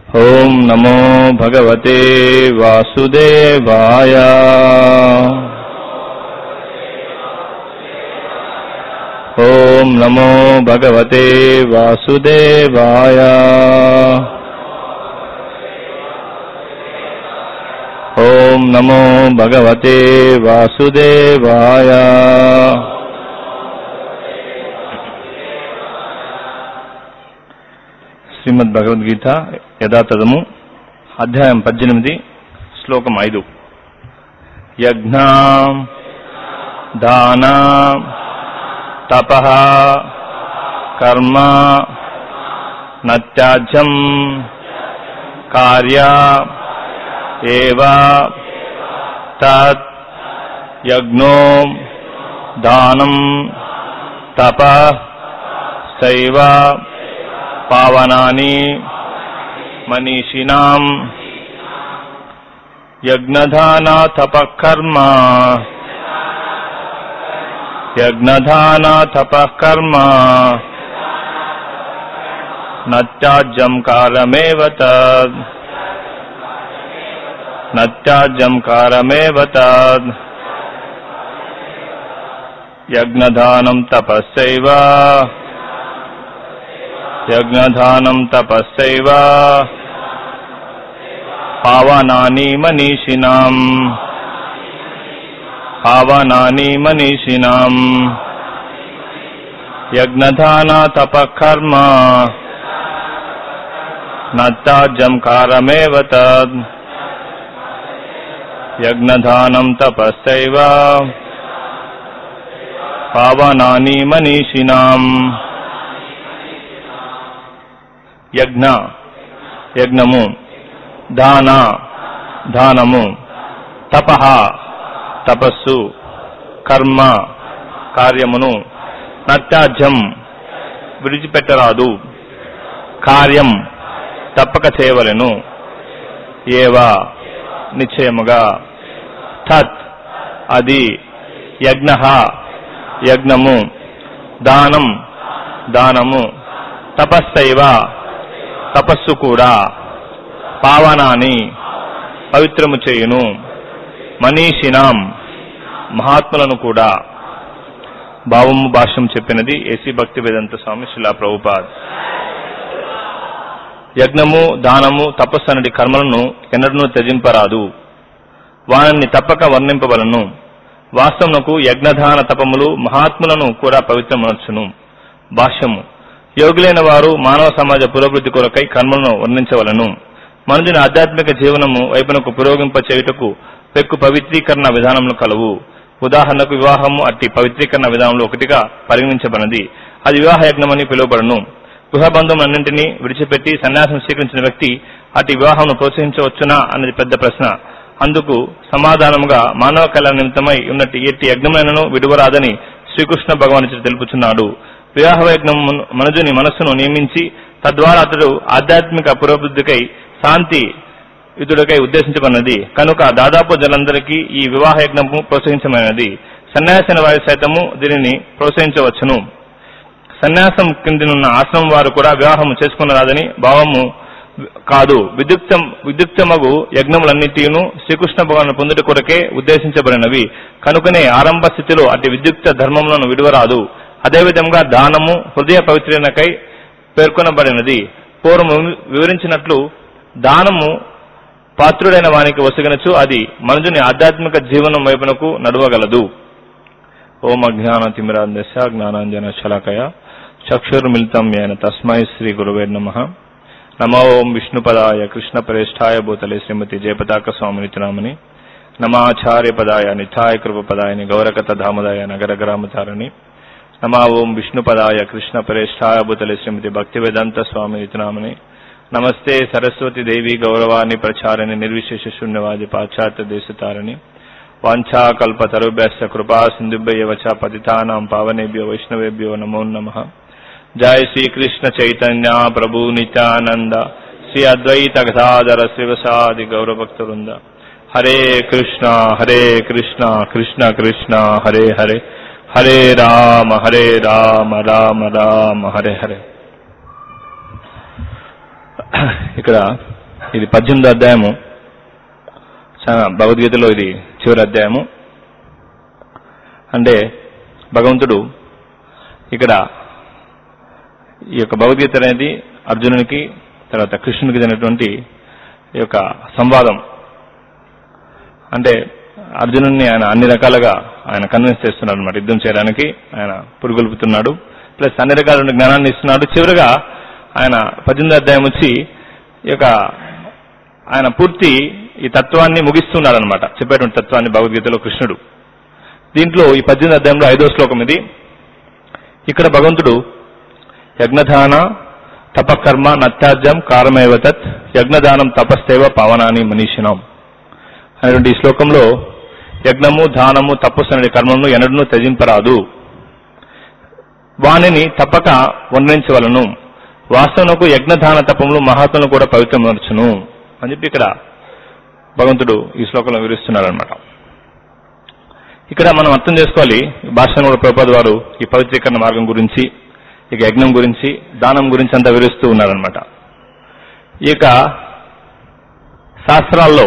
ॐ नमो भगवते वासुदेवाय ॐ नमो भगवते वासुदेवाय ॐ नमो भगवते वासुदेवाय శ్రీమద్ భగవద్గీత యథాతథము అధ్యాయం పద్దెనిమిది శ్లోకం ఐదు యజ్ఞ దాన తప కర్మ నత్యాజ్యం కార్య ఏవ తత్ యజ్ఞో దానం తప సైవ పావనాని మనీషినాం యజ్ఞధానా తపకర్మ యజ్ఞధానా తపకర్మ నత్యాజ్యం కారమేవ తద్ నత్యాజ్యం కారమేవ తద్ యజ్ఞదానం తపస్సైవ యజ్ఞదానం తపస్సైవ పావనాని మనీషినాం పావనాని మనీషినాం యజ్ఞదాన తపకర్మ నత్తాజ్యం కారమేవ తద్ యజ్ఞదానం తపస్సైవ పావనాని మనీషినాం యజ్ఞ యజ్ఞము దాన దానము తప తపస్సు కర్మ కార్యమును నత్యాజ్యం విడిచిపెట్టరాదు కార్యం తప్పక చేయవలెను ఏవా నిశ్చయముగా తత్ అది యజ్ఞ యజ్ఞము దానం దానము తపస్సైవ తపస్సు కూడా పావనాని పవిత్రము చేయును మనీషినాం మహాత్ములను కూడా భావము భాష్యం చెప్పినది ఏసీ భక్తి వేదంత స్వామి శిలా ప్రభుపాద్ యజ్ఞము దానము తపస్సు అనటి కర్మలను ఎన్నడూ త్యజింపరాదు వానిని తప్పక వర్ణింపవలను వాస్తవమునకు యజ్ఞదాన తపములు మహాత్ములను కూడా పవిత్రమనొచ్చును భాష్యము యోగులైన వారు మానవ సమాజ పురోభివృద్ధి కొరకై కర్మలను వర్ణించవలను మనుజుని ఆధ్యాత్మిక జీవనము వైపునకు పురోగింప చేయుటకు పెక్కు పవిత్రీకరణ విధానములు కలవు ఉదాహరణకు వివాహము అట్టి పవిత్రీకరణ విధానంలో ఒకటిగా పరిగణించబడినది అది వివాహ యజ్ఞమని పిలువబడను గృహబంధములన్నింటినీ విడిచిపెట్టి సన్యాసం స్వీకరించిన వ్యక్తి అట్టి వివాహమును ప్రోత్సహించవచ్చునా అన్నది పెద్ద ప్రశ్న అందుకు సమాధానముగా మానవ కళ్యాణ నిమిత్తమై ఉన్నట్టు ఎట్టి యజ్ఞమైనను విడువరాదని శ్రీకృష్ణ భగవానుడు తెలుపుచున్నాడు వివాహ యజ్ఞం మనుజుని మనస్సును నియమించి తద్వారా అతడు ఆధ్యాత్మిక పురోభివృద్ధికై శాంతి యుద్ధుడికై ఉద్దేశించబడినది కనుక దాదాపు జనందరికీ ఈ వివాహ యజ్ఞము ప్రోత్సహించమైనది సన్యాసిన వారి సైతము దీనిని ప్రోత్సహించవచ్చును సన్యాసం కిందనున్న ఆశ్రమం వారు కూడా వివాహము చేసుకున్నరాదని భావము కాదు విద్యుక్తం విద్యుక్తమగు యజ్ఞములన్నిటిను శ్రీకృష్ణ భగవాను పొందుట కొరకే ఉద్దేశించబడినవి కనుకనే ఆరంభ స్థితిలో అటు విద్యుక్త ధర్మములను విడువరాదు అదేవిధంగా దానము హృదయ పవిత్రనకై పేర్కొనబడినది పూర్వం వివరించినట్లు దానము పాత్రుడైన వానికి వసగనచు అది మనుజుని ఆధ్యాత్మిక జీవనం వైపునకు నడవగలదు ఓం అజ్ఞాన తిమిరాందశ జ్ఞానాంజన శలాకయ చక్షుర్మిళితం యన తస్మై శ్రీ గురువే నమ నమో ఓం విష్ణుపదాయ కృష్ణ ప్రేష్ఠాయ భూతలే శ్రీమతి జయపతాక స్వామి నిత్యనామని నమాచార్య పదాయ నిత్యాయ కృపపదాయని గౌరకత ధామదాయ నగర గ్రామచారణి నమా ఓం విష్ణుపదాయ కృష్ణ ప్రేష్ఠాయ భూతలే శ్రీమతి భక్తి వేదాంత స్వామి నిత్యనామని నమస్తే సరస్వతి దేవి గౌరవాన్ని ప్రచారిణి నిర్విశేష శూన్యవాది పాశ్చాత్య దేశతారిణి వాంఛాకల్పతరుభ్యశ్చ కృపా సింధుభ్య చ పతితానాం పావనేభ్యో వైష్ణవేభ్యో నమో నమ జయ శ్రీకృష్ణ చైతన్య ప్రభు నిత్యానంద శ్రీ అద్వైత గదాధర శివసాది గౌరభక్తవృంద హరే కృష్ణ హరే కృష్ణ కృష్ణ కృష్ణ హరే హరే హరే రామ హరే రామ రామ రామ హరే హరే ఇక్కడ ఇది పద్దెనిమిదో అధ్యాయము చాలా భగవద్గీతలో ఇది చివరి అధ్యాయము అంటే భగవంతుడు ఇక్కడ ఈ యొక్క భగవద్గీత అనేది అర్జునునికి తర్వాత కృష్ణునికి జరిగినటువంటి ఈ యొక్క సంవాదం అంటే అర్జునుడిని ఆయన అన్ని రకాలుగా ఆయన కన్విన్స్ చేస్తున్నాడు అనమాట యుద్ధం చేయడానికి ఆయన పురుగొల్పుతున్నాడు ప్లస్ అన్ని రకాల జ్ఞానాన్ని ఇస్తున్నాడు చివరిగా ఆయన పద్దెనిమిది అధ్యాయం వచ్చి ఈ యొక్క ఆయన పూర్తి ఈ తత్వాన్ని ముగిస్తున్నాడు అనమాట చెప్పేటువంటి తత్వాన్ని భగవద్గీతలో కృష్ణుడు దీంట్లో ఈ పద్దెనిమిది అధ్యాయంలో ఐదో శ్లోకం ఇది ఇక్కడ భగవంతుడు యజ్ఞదాన తపకర్మ నత్యాజ్యం కారమేవ తత్ యజ్ఞదానం తపస్తేవ పవనాని మనీషినం అనేటువంటి ఈ శ్లోకంలో యజ్ఞము దానము తపస్సు అనే కర్మలను ఎన్నడూ త్యజింపరాదు వానిని తప్పక వర్ణించవలను వాస్తవనకు యజ్ఞదాన తపములు మహాత్ములను కూడా పవిత్రమర్చును అని చెప్పి ఇక్కడ భగవంతుడు ఈ శ్లోకంలో వివరిస్తున్నారు అనమాట ఇక్కడ మనం అర్థం చేసుకోవాలి భాషను కూడా ప్రభుపాద వారు ఈ పవిత్రీకరణ మార్గం గురించి ఇక యజ్ఞం గురించి దానం గురించి అంతా వివరిస్తూ ఉన్నారనమాట ఈ యొక్క శాస్త్రాల్లో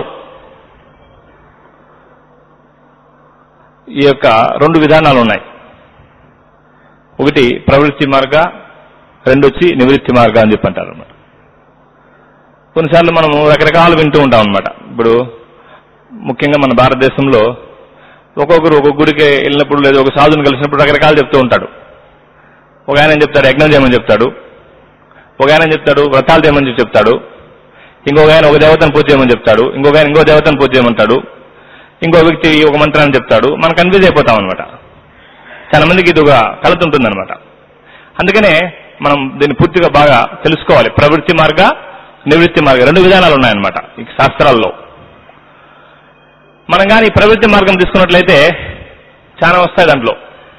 ఈ యొక్క రెండు విధానాలు ఉన్నాయి ఒకటి ప్రవృత్తి మార్గ రెండు వచ్చి నివృత్తి మార్గ అని చెప్పి అంటారు అనమాట కొన్నిసార్లు మనము రకరకాలు వింటూ ఉంటాం అనమాట ఇప్పుడు ముఖ్యంగా మన భారతదేశంలో ఒక్కొక్కరు ఒక్కొక్క గుడికి వెళ్ళినప్పుడు లేదా ఒక సాధుని కలిసినప్పుడు రకరకాలు చెప్తూ ఉంటాడు ఒక ఆయన ఏం చెప్తాడు యజ్ఞం చేయమని చెప్తాడు ఒక ఆయన ఏం చెప్తాడు వ్రతాలు చేయమని చెప్పి చెప్తాడు ఇంకొక ఆయన ఒక దేవతను పూజ చేయమని చెప్తాడు ఇంకొక ఆయన ఇంకో దేవతను పూజ చేయమంటాడు ఇంకో వ్యక్తి ఒక మంత్రాన్ని చెప్తాడు మనం కన్ఫ్యూజ్ అయిపోతాం అనమాట చాలా మందికి ఇది ఒక కలత ఉంటుందన్నమాట అందుకనే మనం దీన్ని పూర్తిగా బాగా తెలుసుకోవాలి ప్రవృత్తి మార్గ నివృత్తి మార్గ రెండు విధానాలు ఉన్నాయన్నమాట ఈ శాస్త్రాల్లో మనం కానీ ఈ ప్రవృత్తి మార్గం తీసుకున్నట్లయితే చాలా వస్తాయి దాంట్లో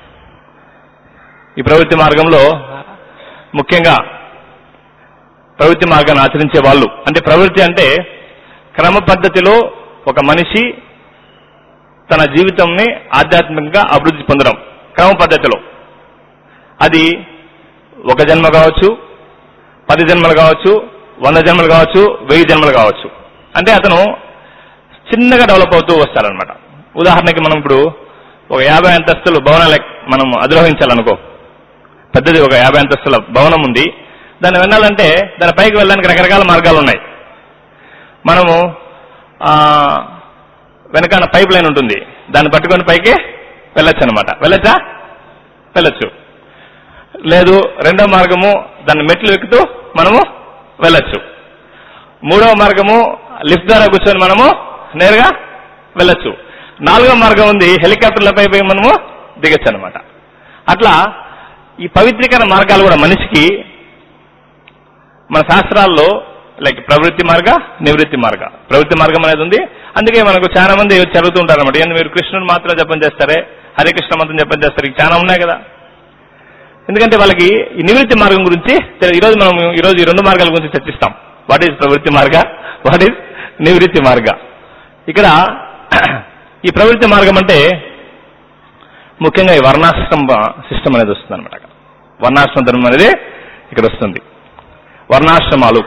ఈ ప్రవృత్తి మార్గంలో ముఖ్యంగా ప్రవృత్తి మార్గాన్ని ఆచరించే వాళ్ళు అంటే ప్రవృత్తి అంటే క్రమ పద్ధతిలో ఒక మనిషి తన జీవితంని ఆధ్యాత్మికంగా అభివృద్ధి పొందడం క్రమ పద్ధతిలో అది ఒక జన్మ కావచ్చు పది జన్మలు కావచ్చు వంద జన్మలు కావచ్చు వెయ్యి జన్మలు కావచ్చు అంటే అతను చిన్నగా డెవలప్ అవుతూ వస్తారనమాట ఉదాహరణకి మనం ఇప్పుడు ఒక యాభై అంతస్తులు భవనాలు మనం అధిరోహించాలనుకో పెద్దది ఒక యాభై అంతస్తుల భవనం ఉంది దాన్ని వెళ్ళాలంటే దాని పైకి వెళ్ళడానికి రకరకాల మార్గాలు ఉన్నాయి మనము ఆ, వెనకాల పైప్ లైన్ ఉంటుంది దాన్ని పట్టుకొని పైకి వెళ్ళొచ్చు అనమాట వెళ్ళొచ్చా వెళ్ళొచ్చు లేదు రెండో మార్గము దాన్ని మెట్లు ఎక్కుతూ మనము వెళ్ళొచ్చు మూడవ మార్గము లిఫ్ట్ ద్వారా కూర్చొని మనము నేరుగా వెళ్ళొచ్చు నాలుగో మార్గం ఉంది హెలికాప్టర్లపై పోయి మనము దిగచ్చు అనమాట అట్లా ఈ పవిత్రీకరణ మార్గాలు కూడా మనిషికి మన శాస్త్రాల్లో లైక్ ప్రవృత్తి మార్గ నివృత్తి మార్గ ప్రవృత్తి మార్గం అనేది ఉంది అందుకే మనకు చాలా మంది చదువుతూ ఉంటారు అనమాట ఏంది మీరు కృష్ణుని మాత్రం జపం చేస్తారే హరే కృష్ణ మంత్రం జపం చేస్తారు ఇవి చాలా ఉన్నాయి కదా ఎందుకంటే వాళ్ళకి ఈ నివృత్తి మార్గం గురించి తెలి- ఈరోజు మనం ఈరోజు ఈ రెండు మార్గాల గురించి చర్చిస్తాం వాట్ ఈజ్ ప్రవృత్తి మార్గ వాట్ ఈజ్ నివృత్తి మార్గ ఇక్కడ ఈ ప్రవృత్తి మార్గం అంటే ముఖ్యంగా ఈ వర్ణాశ్రమ సిస్టమ్ అనేది వస్తుంది అనమాట వర్ణాశ్రమ ధర్మం అనేది ఇక్కడ వస్తుంది వర్ణాశ్రమాలు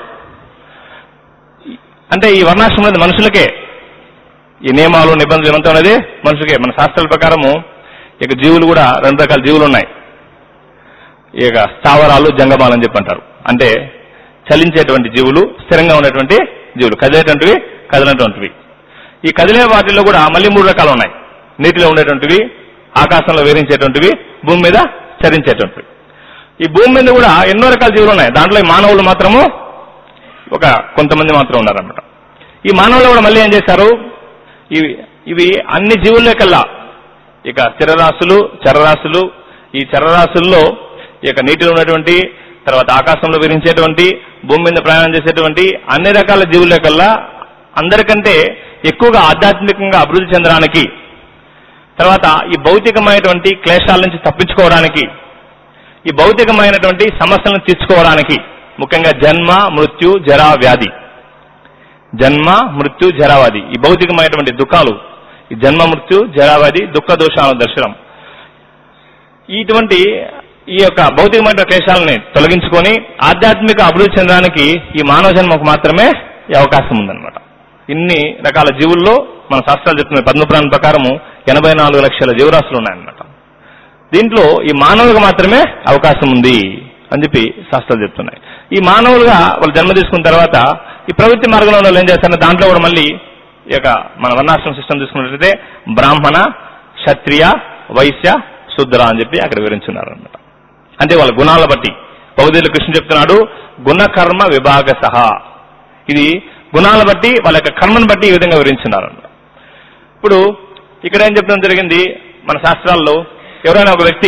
అంటే ఈ వర్ణాశ్రమం అనేది మనుషులకే ఈ నియమాలు నిబంధనలు ఏమంతా అనేది మనుషులకే మన శాస్త్రాల ప్రకారము ఇక జీవులు కూడా రెండు రకాల జీవులు ఉన్నాయి ఇక స్థావరాలు జంగమాలు అని చెప్పి అంటారు అంటే చలించేటువంటి జీవులు స్థిరంగా ఉండేటువంటి జీవులు కదిలేటువంటివి కదిలేటువంటివి ఈ కదిలే వాటిల్లో కూడా మళ్ళీ మూడు రకాలు ఉన్నాయి నీటిలో ఉండేటువంటివి ఆకాశంలో వేరించేటువంటివి భూమి మీద చరించేటువంటివి ఈ భూమి మీద కూడా ఎన్నో రకాల జీవులు ఉన్నాయి దాంట్లో ఈ మానవులు మాత్రము ఒక కొంతమంది మాత్రం ఉన్నారన్నమాట ఈ మానవులు కూడా మళ్ళీ ఏం చేశారు ఇవి ఇవి అన్ని జీవుల్లో కల్లా ఇక స్థిరరాశులు చరరాశులు ఈ చరరాశుల్లో ఈ యొక్క నీటిలో ఉన్నటువంటి తర్వాత ఆకాశంలో విరించేటువంటి భూమి మీద ప్రయాణం చేసేటువంటి అన్ని రకాల జీవుల కల్లా అందరికంటే ఎక్కువగా ఆధ్యాత్మికంగా అభివృద్ధి చెందడానికి తర్వాత ఈ భౌతికమైనటువంటి క్లేశాల నుంచి తప్పించుకోవడానికి ఈ భౌతికమైనటువంటి సమస్యలను తీర్చుకోవడానికి ముఖ్యంగా జన్మ మృత్యు జరా వ్యాధి జన్మ మృత్యు జరావాది ఈ భౌతికమైనటువంటి దుఃఖాలు ఈ జన్మ మృత్యు జరావాది దుఃఖ దోషాల దర్శనం ఇటువంటి ఈ యొక్క భౌతికమైన క్లేశాలని తొలగించుకొని ఆధ్యాత్మిక అభివృద్ధి చెందడానికి ఈ మానవ జన్మకు మాత్రమే ఈ అవకాశం ఉందన్నమాట ఇన్ని రకాల జీవుల్లో మన శాస్త్రాలు చెప్తున్న పద్మపురాణం ప్రకారము ఎనభై నాలుగు లక్షల జీవరాశులు ఉన్నాయన్నమాట దీంట్లో ఈ మానవులకు మాత్రమే అవకాశం ఉంది అని చెప్పి శాస్త్రాలు చెప్తున్నాయి ఈ మానవులుగా వాళ్ళు జన్మ తీసుకున్న తర్వాత ఈ ప్రవృత్తి మార్గంలో వాళ్ళు ఏం చేస్తారంటే దాంట్లో కూడా మళ్ళీ ఈ యొక్క మన వర్ణాశ్రమ సిస్టమ్ తీసుకున్నట్లయితే బ్రాహ్మణ క్షత్రియ వైశ్య శూద్ర అని చెప్పి అక్కడ వివరించున్నారు అనమాట అంటే వాళ్ళ గుణాల బట్టి భగవద్గీత కృష్ణ చెప్తున్నాడు గుణకర్మ విభాగ సహా ఇది గుణాల బట్టి వాళ్ళ యొక్క కర్మను బట్టి ఈ విధంగా వివరించున్నారు అన్నమాట ఇప్పుడు ఇక్కడ ఏం చెప్పడం జరిగింది మన శాస్త్రాల్లో ఎవరైనా ఒక వ్యక్తి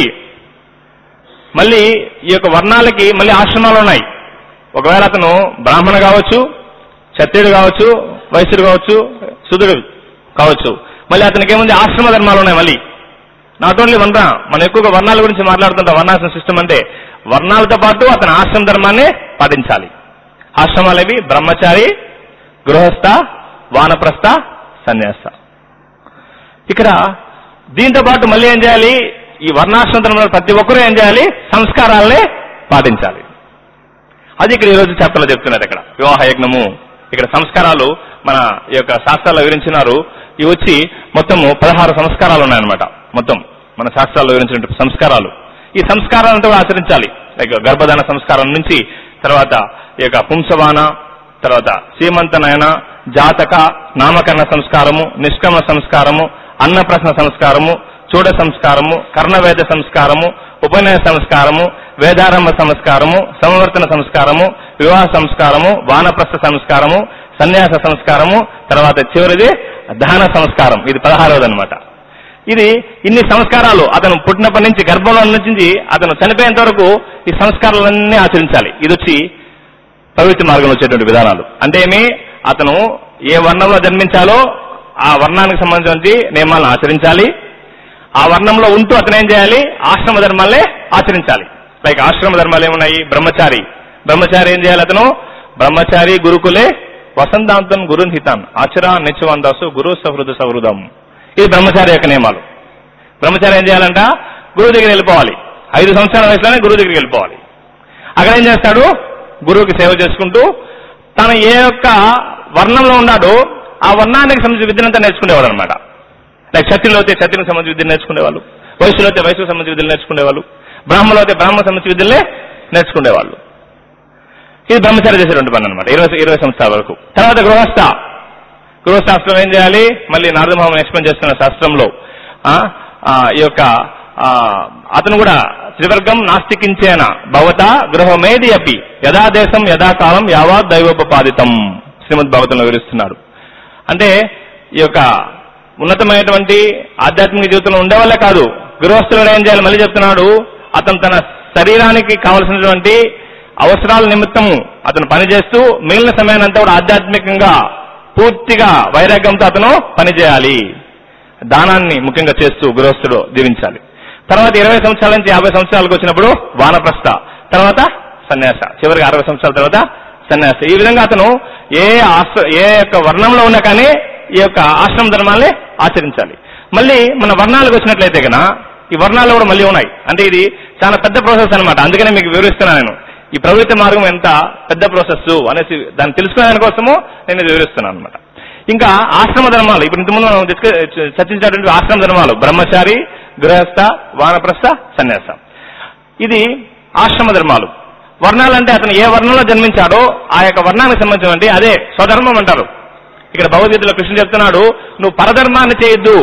మళ్ళీ ఈ యొక్క వర్ణాలకి మళ్ళీ ఆశ్రమాలు ఉన్నాయి ఒకవేళ అతను బ్రాహ్మణ కావచ్చు క్షత్రియుడు కావచ్చు వైశ్యుడు కావచ్చు శుద్ధుడు కావచ్చు మళ్ళీ అతనికి ఏముంది ఆశ్రమ ధర్మాలు ఉన్నాయి మళ్ళీ నాట్ ఓన్లీ వర్ణ మనం ఎక్కువగా వర్ణాల గురించి మాట్లాడుతుంటాం వర్ణాశ్రమ సిస్టమ్ అంటే వర్ణాలతో పాటు అతని ఆశ్రమ ధర్మాన్ని పాటించాలి ఆశ్రమాలు ఏవి బ్రహ్మచారి గృహస్థ వానప్రస్థ సన్యాస ఇక్కడ దీంతో పాటు మళ్ళీ ఏం చేయాలి ఈ వర్ణాశ్రమ ధర్మంలో ప్రతి ఒక్కరూ ఏం చేయాలి సంస్కారాలనే పాటించాలి అది ఇక్కడ ఈరోజు చెప్తలో చెప్తున్నారు ఇక్కడ వివాహ యజ్ఞము ఇక్కడ సంస్కారాలు మన ఈ యొక్క శాస్త్రాల్లో వివరించినారు ఇవి వచ్చి మొత్తము పదహారు సంస్కారాలు ఉన్నాయన్నమాట మొత్తం మన శాస్త్రాల్లో వివరించినటువంటి సంస్కారాలు ఈ సంస్కారాలను కూడా ఆచరించాలి లైక్ గర్భధాన సంస్కారం నుంచి తర్వాత ఈ యొక్క పుంసవాన తర్వాత సీమంత నయన జాతక నామకరణ సంస్కారము నిష్క్రమణ సంస్కారము అన్నప్రశ్న సంస్కారము చూడ సంస్కారము కర్ణవేద సంస్కారము ఉపనయన సంస్కారము వేదారంభ సంస్కారము సంవర్తన సంస్కారము వివాహ సంస్కారము వానప్రస్థ సంస్కారము సన్యాస సంస్కారము తర్వాత చివరిది దహన సంస్కారం ఇది పదహారవది అనమాట ఇది ఇన్ని సంస్కారాలు అతను పుట్టినప్పటి నుంచి గర్భంలో నుంచి అతను చనిపోయేంత వరకు ఈ సంస్కారాలన్నీ ఆచరించాలి ఇది వచ్చి పవిత్ర మార్గంలో వచ్చేటువంటి విధానాలు అంటే ఏమి అతను ఏ వర్ణంలో జన్మించాలో ఆ వర్ణానికి సంబంధించి నియమాలను ఆచరించాలి ఆ వర్ణంలో ఉంటూ అతను ఏం చేయాలి ఆశ్రమ ధర్మాలే ఆచరించాలి లైక్ ఆశ్రమ ధర్మాలు ఏమున్నాయి బ్రహ్మచారి బ్రహ్మచారి ఏం చేయాలి అతను బ్రహ్మచారి గురుకులే వసంతాంతం గురున్ హితాన్ ఆచరా నిత్యవందాసు గురు సహృద సహృదం ఇది బ్రహ్మచారి యొక్క నియమాలు బ్రహ్మచారి ఏం చేయాలంట గురువు దగ్గర వెళ్ళిపోవాలి ఐదు సంవత్సరాల వయసులోనే గురువు దగ్గరికి వెళ్ళిపోవాలి అక్కడ ఏం చేస్తాడు గురువుకి సేవ చేసుకుంటూ తను ఏ యొక్క వర్ణంలో ఉన్నాడో ఆ వర్ణానికి సంబంధించిన విద్యనంతా నేర్చుకునేవాడు అనమాట లైక్ క్షత్రియులు అయితే క్షత్రికి సంబంధించిన విద్యలు నేర్చుకునేవాళ్ళు వయసులో అయితే వయసుకు సంబంధించిన విద్యలు నేర్చుకునేవాళ్ళు బ్రాహ్మణులు అయితే బ్రాహ్మణ సంబంధించిన విద్యలే నేర్చుకునేవాళ్ళు ఇది బ్రహ్మచారి చేసేటువంటి పని అనమాట ఇరవై ఇరవై సంవత్సరాల వరకు తర్వాత గృహస్థ గృహశాస్త్రం ఏం చేయాలి మళ్ళీ నారదమోహన్ ఎక్స్ప్లెయిన్ చేస్తున్న శాస్త్రంలో ఆ, ఆ, ఈ యొక్క ఆ, అతను కూడా త్రివర్గం నాస్తికించేన భవత గృహమేది అపి యథాదేశం యథాకాలం యావత్ దైవోపపాదితం శ్రీమద్ భగవతంలో వివరిస్తున్నాడు అంటే ఈ యొక్క ఉన్నతమైనటువంటి ఆధ్యాత్మిక జీవితంలో ఉండేవాళ్ళే కాదు గృహస్థులు ఏం చేయాలి మళ్ళీ చెప్తున్నాడు అతను తన శరీరానికి కావలసినటువంటి అవసరాల నిమిత్తము అతను పనిచేస్తూ మిగిలిన సమయాన్ని అంతా కూడా ఆధ్యాత్మికంగా పూర్తిగా వైరాగ్యంతో అతను పనిచేయాలి దానాన్ని ముఖ్యంగా చేస్తూ గృహస్థుడు జీవించాలి తర్వాత ఇరవై సంవత్సరాల నుంచి యాభై సంవత్సరాలకు వచ్చినప్పుడు వానప్రస్థ తర్వాత సన్యాస చివరికి అరవై సంవత్సరాల తర్వాత సన్యాస ఈ విధంగా అతను ఏ ఆశ్ర ఏ యొక్క వర్ణంలో ఉన్నా కానీ ఈ యొక్క ఆశ్రమ ధర్మాల్ని ఆచరించాలి మళ్ళీ మన వర్ణాలకు వచ్చినట్లయితే కనుక ఈ వర్ణాలు కూడా మళ్ళీ ఉన్నాయి అంటే ఇది చాలా పెద్ద ప్రాసెస్ అన్నమాట అందుకనే మీకు వివరిస్తున్నాను నేను ఈ ప్రవృత్తి మార్గం ఎంత పెద్ద ప్రాసెస్ అనేసి దాన్ని తెలుసుకునే దానికోసము నేను ఇది వివరిస్తున్నాను అనమాట ఇంకా ఆశ్రమ ధర్మాలు ఇప్పుడు ఇంతకుముందు మనం డిస్క- చర్చించినటువంటి ఆశ్రమ ధర్మాలు బ్రహ్మచారి గృహస్థ వానప్రస్థ సన్యాస ఇది ఆశ్రమ ధర్మాలు వర్ణాలంటే అతను ఏ వర్ణంలో జన్మించాడో ఆ యొక్క వర్ణానికి సంబంధించినటువంటి అదే స్వధర్మం అంటారు ఇక్కడ భగవద్గీతలో కృష్ణ చెప్తున్నాడు నువ్వు పరధర్మాన్ని చేయొద్దు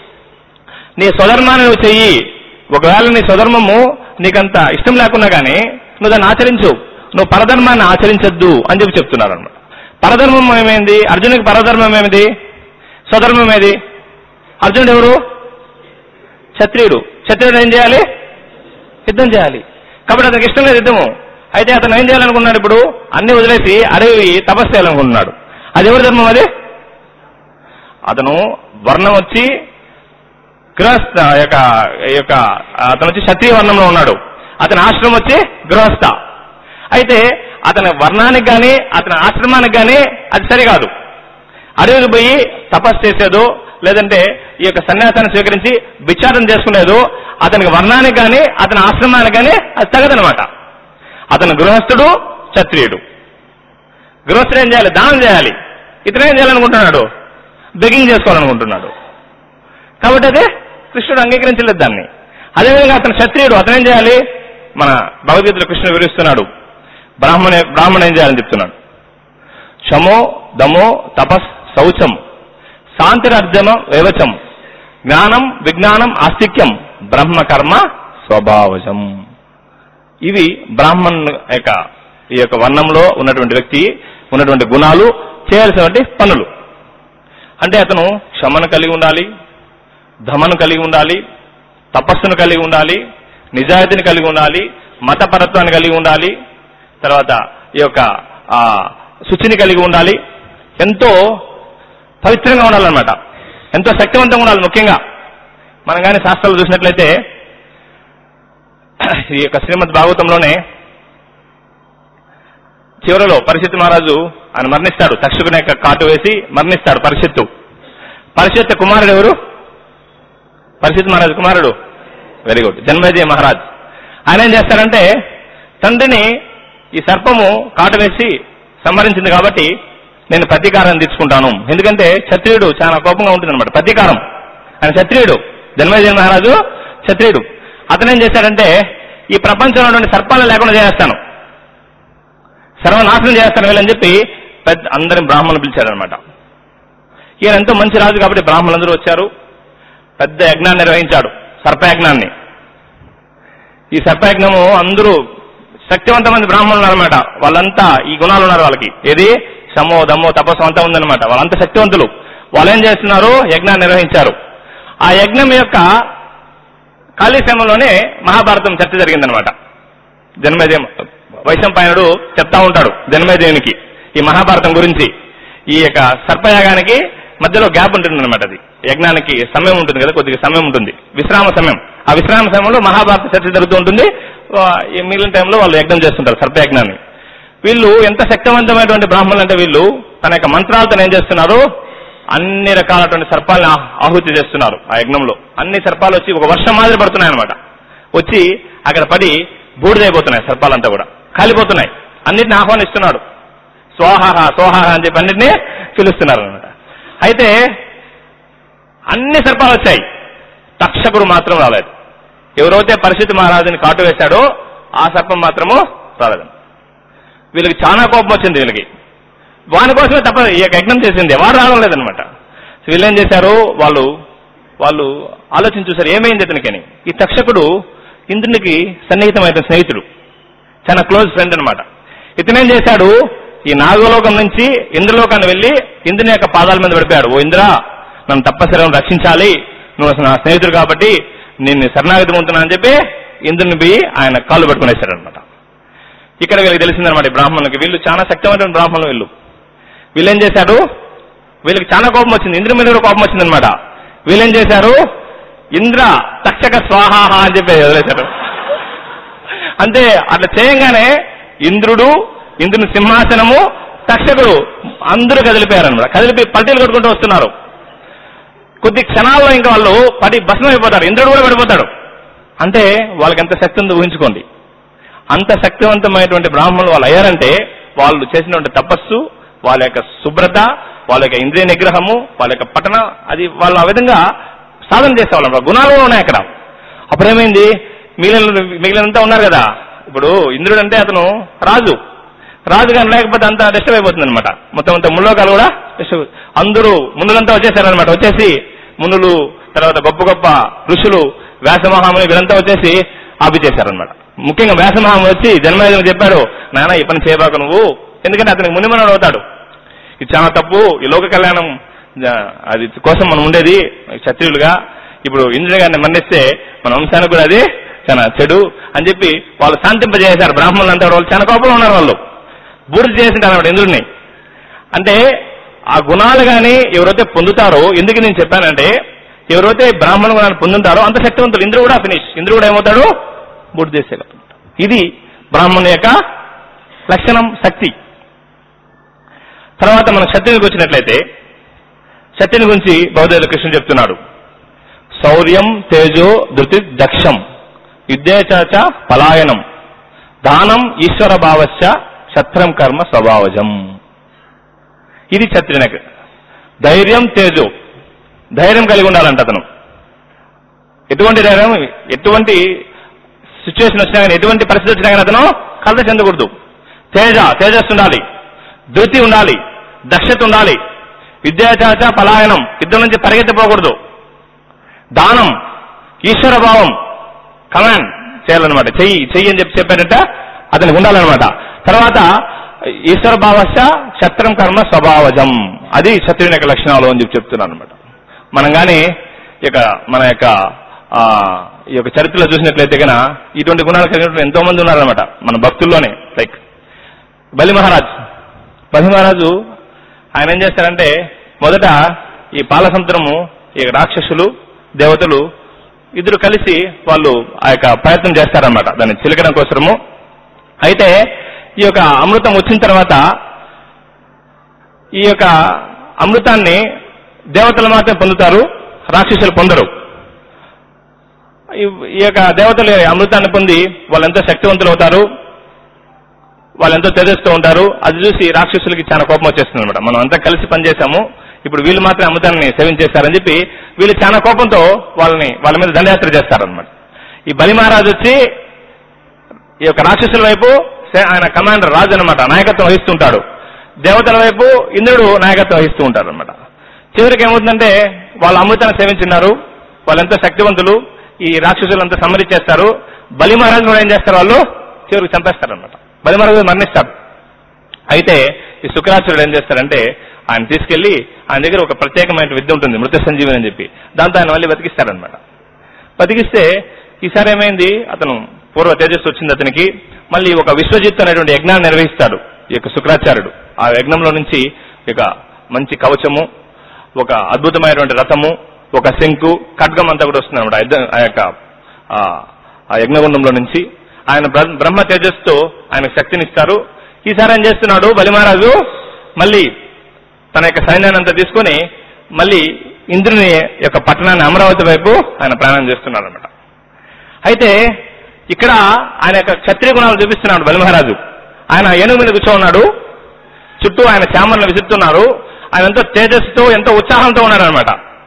నీ స్వధర్మాన్ని నువ్వు చెయ్యి ఒకవేళ నీ స్వధర్మము నీకంత ఇష్టం లేకున్నా కానీ నువ్వు దాన్ని ఆచరించు నువ్వు పరధర్మాన్ని ఆచరించొద్దు అని చెప్పి చెప్తున్నారు అనమాట పరధర్మం ఏమైంది అర్జునుడికి పరధర్మం ఏమిది స్వధర్మం ఏది అర్జునుడు ఎవరు క్షత్రియుడు క్షత్రియుడు ఏం చేయాలి యుద్ధం చేయాలి కాబట్టి అతనికి ఇష్టం లేదు యుద్ధము అయితే అతను ఏం చేయాలనుకున్నాడు ఇప్పుడు అన్ని వదిలేసి అడవి తపస్సు చేయాలనుకుంటున్నాడు అది ఎవరి ధర్మం అది అతను వర్ణం వచ్చి గృహస్థ ఆ యొక్క ఈ యొక్క అతను వచ్చి క్షత్రియ వర్ణంలో ఉన్నాడు అతని ఆశ్రమం వచ్చి గృహస్థ అయితే అతని వర్ణానికి కానీ అతని ఆశ్రమానికి కానీ అది సరికాదు అడవికి పోయి తపస్సు చేసేదో లేదంటే ఈ యొక్క సన్యాసాన్ని స్వీకరించి విచారణ చేసుకునేదో అతనికి వర్ణానికి కానీ అతని ఆశ్రమానికి కానీ అది తగదనమాట అతను గృహస్థుడు క్షత్రియుడు గృహస్థుడు ఏం చేయాలి దానం చేయాలి ఇతను ఏం చేయాలనుకుంటున్నాడు బెగింగ్ చేసుకోవాలనుకుంటున్నాడు కాబట్టి అదే కృష్ణుడు అంగీకరించలేదు దాన్ని అదేవిధంగా అతను క్షత్రియుడు అతను ఏం చేయాలి మన భగవద్గీతలో కృష్ణుడు వివరిస్తున్నాడు బ్రాహ్మణ బ్రాహ్మణ ఏం చేయాలని చెప్తున్నాడు శమో దమో తపస్ శౌచం శాంతిరర్జన వేవచం జ్ఞానం విజ్ఞానం ఆస్తిక్యం బ్రహ్మకర్మ స్వభావజం ఇవి బ్రాహ్మణ్ యొక్క ఈ యొక్క వర్ణంలో ఉన్నటువంటి వ్యక్తి ఉన్నటువంటి గుణాలు చేయాల్సినటువంటి పనులు అంటే అతను క్షమను కలిగి ఉండాలి ధమను కలిగి ఉండాలి తపస్సును కలిగి ఉండాలి నిజాయితీని కలిగి ఉండాలి మతపరత్వాన్ని కలిగి ఉండాలి తర్వాత ఈ యొక్క ఆ శుచిని కలిగి ఉండాలి ఎంతో పవిత్రంగా ఉండాలన్నమాట ఎంతో శక్తివంతంగా ఉండాలి ముఖ్యంగా మనం కానీ శాస్త్రాలు చూసినట్లయితే ఈ యొక్క శ్రీమద్ భాగవతంలోనే చివరిలో పరిషత్ మహారాజు ఆయన మరణిస్తాడు తక్షకుని యొక్క కాటు వేసి మరణిస్తాడు పరిషత్తు పరిషత్ కుమారుడు ఎవరు పరిషత్ మహారాజు కుమారుడు వెరీ గుడ్ జన్మేజయ మహారాజ్ ఆయన ఏం చేస్తాడంటే తండ్రిని ఈ సర్పము కాటు వేసి సంహరించింది కాబట్టి నేను ప్రతీకారం తీసుకుంటాను ఎందుకంటే క్షత్రియుడు చాలా కోపంగా ఉంటుంది అనమాట ప్రతీకారం ఆయన క్షత్రియుడు జన్మేజయ మహారాజు క్షత్రియుడు అతను ఏం చేశాడంటే ఈ ప్రపంచంలో ఉన్నటువంటి సర్పాలను లేకుండా చేస్తాను సర్వనాశనం చేస్తాను వీళ్ళని చెప్పి పెద్ద అందరిని బ్రాహ్మణులు పిలిచాడనమాట ఈయన ఎంతో మంచి రాజు కాబట్టి బ్రాహ్మణులందరూ వచ్చారు పెద్ద యజ్ఞాన్ని నిర్వహించాడు సర్పయజ్ఞాన్ని ఈ సర్పయజ్ఞము అందరూ శక్తివంతమంది బ్రాహ్మణులు ఉన్నారన్నమాట వాళ్ళంతా ఈ గుణాలు ఉన్నారు వాళ్ళకి ఏది సమో దమ్మో తపస్సు అంతా ఉందన్నమాట వాళ్ళంతా శక్తివంతులు వాళ్ళు ఏం చేస్తున్నారు యజ్ఞాన్ని నిర్వహించారు ఆ యజ్ఞం యొక్క ఖాళీ సమయంలోనే మహాభారతం చర్చ జరిగిందనమాట జన్మేజయం వైశంపాయనుడు చెప్తా ఉంటాడు జన్మేజయునికి ఈ మహాభారతం గురించి ఈ యొక్క సర్పయాగానికి మధ్యలో గ్యాప్ ఉంటుంది అనమాట అది యజ్ఞానికి సమయం ఉంటుంది కదా కొద్దిగా సమయం ఉంటుంది విశ్రామ సమయం ఆ విశ్రామ సమయంలో మహాభారత చర్చ జరుగుతూ ఉంటుంది ఆ, ఈ మిగిలిన టైంలో వాళ్ళు యజ్ఞం చేస్తుంటారు సర్పయజ్ఞాన్ని వీళ్ళు ఎంత శక్తివంతమైనటువంటి బ్రాహ్మణులు అంటే వీళ్ళు తన యొక్క మంత్రాలతో ఏం చేస్తున్నారు అన్ని రకాలటువంటి సర్పాలను ఆ- ఆహుతి చేస్తున్నారు ఆ యజ్ఞంలో అన్ని సర్పాలు వచ్చి ఒక వర్షం మాదిరి పడుతున్నాయి అనమాట వచ్చి అక్కడ పడి బూడిదైపోతున్నాయి సర్పాలంతా కూడా కాలిపోతున్నాయి అన్నిటిని ఆహ్వానిస్తున్నాడు స్వాహాహ స్వాహాహ అని చెప్పి అన్నిటినీ పిలుస్తున్నారు అనమాట అయితే అన్ని సర్పాలు వచ్చాయి తక్షకుడు మాత్రం రాలేదు ఎవరైతే పరిస్థితి మహారాజుని కాటు వేశాడో ఆ సర్పం మాత్రము రాలేదు వీళ్ళకి చాలా కోపం వచ్చింది వీళ్ళకి వాని కోసమే తప్ప ఈ యొక్క యజ్ఞం చేసింది వాడు రావడం లేదనమాట సో వీళ్ళు ఏం చేశారు వాళ్ళు వాళ్ళు ఆలోచించి చూశారు ఏమైంది ఇతనికని ఈ తక్షకుడు ఇంద్రునికి సన్నిహితమైన స్నేహితుడు చాలా క్లోజ్ ఫ్రెండ్ అనమాట ఇతనేం చేశాడు ఈ నాగలోకం నుంచి ఇంద్రలోకాన్ని వెళ్లి ఇంద్రుని యొక్క పాదాల మీద పడిపోయాడు ఓ ఇంద్ర నన్ను తప్పనిసరిగా రక్షించాలి నువ్వు అసలు నా స్నేహితుడు కాబట్టి నిన్ను శరణాగతి పొందుతున్నా అని చెప్పి ఇంద్రుని పోయి ఆయన కాళ్ళు పట్టుకునేశాడు అనమాట ఇక్కడ వీళ్ళకి తెలిసిందనమాట ఈ బ్రాహ్మణులకి వీళ్ళు చాలా శక్తివంతమైన బ్రాహ్మణులు వీళ్ళు వీళ్ళు ఏం చేశారు వీళ్ళకి చాలా కోపం వచ్చింది ఇంద్రుని మీద కూడా కోపం వచ్చిందనమాట వీళ్ళేం చేశారు ఇంద్ర తక్షక స్వాహాహ అని చెప్పి వదిలేశారు అంతే అట్లా చేయంగానే ఇంద్రుడు ఇంద్రుని సింహాసనము తక్షకుడు అందరూ కదిలిపోయారనమాట కదిలిపోయి పల్టీలు కొట్టుకుంటూ వస్తున్నారు కొద్ది క్షణాల్లో ఇంకా వాళ్ళు పడి భస్మం అయిపోతారు ఇంద్రుడు కూడా పడిపోతాడు అంటే వాళ్ళకి ఎంత శక్తి ఉందో ఊహించుకోండి అంత శక్తివంతమైనటువంటి బ్రాహ్మణులు వాళ్ళు అయ్యారంటే వాళ్ళు చేసినటువంటి తపస్సు వాళ్ళ యొక్క శుభ్రత వాళ్ళ యొక్క ఇంద్రియ నిగ్రహము వాళ్ళ యొక్క పఠన అది వాళ్ళు ఆ విధంగా సాధన చేసేవాళ్ళం గుణాలు కూడా ఉన్నాయి అక్కడ అప్పుడేమైంది మిగిలిన మిగిలినంతా ఉన్నారు కదా ఇప్పుడు ఇంద్రుడు అంటే అతను రాజు రాజు కానీ లేకపోతే అంతా డిస్టర్బ్ అయిపోతుంది అనమాట మొత్తం అంతా ముల్లోకాలు కూడా డిస్టర్బ్ అందరూ మునులంతా వచ్చేసారనమాట వచ్చేసి మునులు తర్వాత గొప్ప గొప్ప ఋషులు వ్యాసమహాముని వీళ్ళంతా వచ్చేసి ఆపిచేశారనమాట ముఖ్యంగా వ్యాసమహాముని వచ్చి జన్మదిన చెప్పాడు నాన్న ఈ పని చేయబాక నువ్వు ఎందుకంటే అతనికి మునిమనుడు అవుతాడు ఇది చాలా తప్పు ఈ లోక కళ్యాణం ఆ, అది కోసం మనం ఉండేది క్షత్రియులుగా ఇప్పుడు ఇంద్రుని గారిని మన్నిస్తే మన వంశానికి కూడా అది చాలా చెడు అని చెప్పి వాళ్ళు శాంతింపజేశారు బ్రాహ్మణులు అంతా వాళ్ళు చాలా కోపంలో ఉన్నారు వాళ్ళు బూడిద చేసింటారు అన్నమాట ఇంద్రుడిని అంటే ఆ గుణాలు కానీ ఎవరైతే పొందుతారో ఎందుకు నేను చెప్పానంటే ఎవరైతే బ్రాహ్మణ గుణాలు పొందుతారో అంత శక్తివంతులు ఇంద్రుడు కూడా ఫినిష్ ఇంద్రుడు కూడా ఏమవుతాడు బూడిద చేసేయగలుగుతాడు ఇది బ్రాహ్మణుని యొక్క లక్షణం శక్తి తర్వాత మనం క్షత్రియునికి వచ్చినట్లయితే క్షత్రియుని గురించి బౌద్ధ కృష్ణుడు చెప్తున్నాడు శౌర్యం తేజో ధృతి దక్షం యుద్ధేచాచ పలాయనం దానం ఈశ్వర భావశ్చ శత్రం కర్మ స్వభావజం ఇది క్షత్రియునికి ధైర్యం తేజో ధైర్యం కలిగి ఉండాలంట అతను ఎటువంటి ధైర్యం ఎటువంటి సిచ్యువేషన్ వచ్చినా కానీ ఎటువంటి పరిస్థితి వచ్చినా కానీ అతను కలత చెందకూడదు తేజ తేజస్సు ఉండాలి ధృతి ఉండాలి దక్షత ఉండాలి విద్యాచాచ పలాయనం యుద్ధం నుంచి పరిగెత్తిపోకూడదు దానం ఈశ్వర భావం కమాండ్ చేయాలన్నమాట చెయ్యి చెయ్యి అని చెప్పి చెప్పాడంట అతనికి ఉండాలన్నమాట తర్వాత ఈశ్వర భావస్య క్షత్రం కర్మ స్వభావజం అది క్షత్రుని యొక్క లక్షణాలు అని చెప్పి చెప్తున్నాను అనమాట మనం కానీ ఇక మన యొక్క ఆ, ఈ యొక్క చరిత్రలో చూసినట్లయితే కనుక ఇటువంటి గుణాలు కలిగిన ఎంతో మంది ఉన్నారనమాట మన భక్తుల్లోనే లైక్ బలి మహారాజ్ బలి మహారాజు ఆయన ఏం చేస్తారంటే మొదట ఈ పాలసముద్రము ఈ రాక్షసులు దేవతలు ఇద్దరు కలిసి వాళ్ళు ఆ యొక్క ప్రయత్నం చేస్తారన్నమాట దాన్ని చిలకడం కోసము అయితే ఈ యొక్క అమృతం వచ్చిన తర్వాత ఈ యొక్క అమృతాన్ని దేవతలు మాత్రం పొందుతారు రాక్షసులు పొందరు ఈ- ఈ యొక్క దేవతలు ఈ అమృతాన్ని పొంది వాళ్ళు ఎంతో శక్తివంతులు అవుతారు వాళ్ళు ఎంతో తేజస్తో ఉంటారు అది చూసి రాక్షసులకి చాలా కోపం వచ్చేస్తుంది అనమాట మనం అంతా కలిసి పనిచేసాము ఇప్పుడు వీళ్ళు మాత్రం అమృతాన్ని సేవించేస్తారని చెప్పి వీళ్ళు చాలా కోపంతో వాళ్ళని వాళ్ళ మీద దండయాత్ర చేస్తారనమాట ఈ బలి మహారాజు వచ్చి ఈ యొక్క రాక్షసుల వైపు సే- ఆయన కమాండర్ రాజు అనమాట నాయకత్వం వహిస్తుంటాడు దేవతల వైపు ఇంద్రుడు నాయకత్వం వహిస్తూ ఉంటారు అనమాట చివరికి ఏమవుతుందంటే వాళ్ళు అమృతాన్ని సేవించున్నారు వాళ్ళు ఎంతో శక్తివంతులు ఈ రాక్షసులంతా సంహరించేస్తారు బలి మహారాజు కూడా ఏం చేస్తారు వాళ్ళు చివరికి చంపేస్తారు అనమాట బలి మహారాజు మరణిస్తారు అయితే ఈ శుక్రాచార్యుడు ఏం చేస్తారంటే ఆయన తీసుకెళ్లి ఆయన దగ్గర ఒక ప్రత్యేకమైన విద్య ఉంటుంది మృత సంజీవని అని చెప్పి దాంతో ఆయన మళ్ళీ బతికిస్తారనమాట బతికిస్తే ఈసారి ఏమైంది అతను పూర్వ తేజస్సు వచ్చింది అతనికి మళ్ళీ ఒక విశ్వజిత్ అనేటువంటి యజ్ఞాన్ని నిర్వహిస్తాడు ఈ యొక్క శుక్రాచార్యుడు ఆ యజ్ఞంలో నుంచి ఇక మంచి కవచము ఒక అద్భుతమైనటువంటి రథము ఒక శంకు ఖడ్గం అంతా కూడా వస్తుంది అనమాట ఆ యొక్క ఆ, ఆ యజ్ఞగుండంలో నుంచి ఆయన బ్ర- బ్రహ్మ తేజస్సుతో ఆయనకు శక్తినిస్తారు ఈసారి ఏం చేస్తున్నాడు బలిమహారాజు మళ్ళీ తన యొక్క సైన్యాన్ని అంతా తీసుకొని మళ్ళీ ఇంద్రుని యొక్క పట్టణాన్ని అమరావతి వైపు ఆయన ప్రయాణం చేస్తున్నాడు అనమాట అయితే ఇక్కడ ఆయన యొక్క క్షత్రియ గుణాలు చూపిస్తున్నాడు బలిమహారాజు ఆయన ఏనుగు మీద కూర్చో ఉన్నాడు చుట్టూ ఆయన చామర్లు విసురుతున్నారు ఆయన ఎంతో తేజస్సుతో ఎంతో ఉత్సాహంతో ఉన్నాడు అనమాట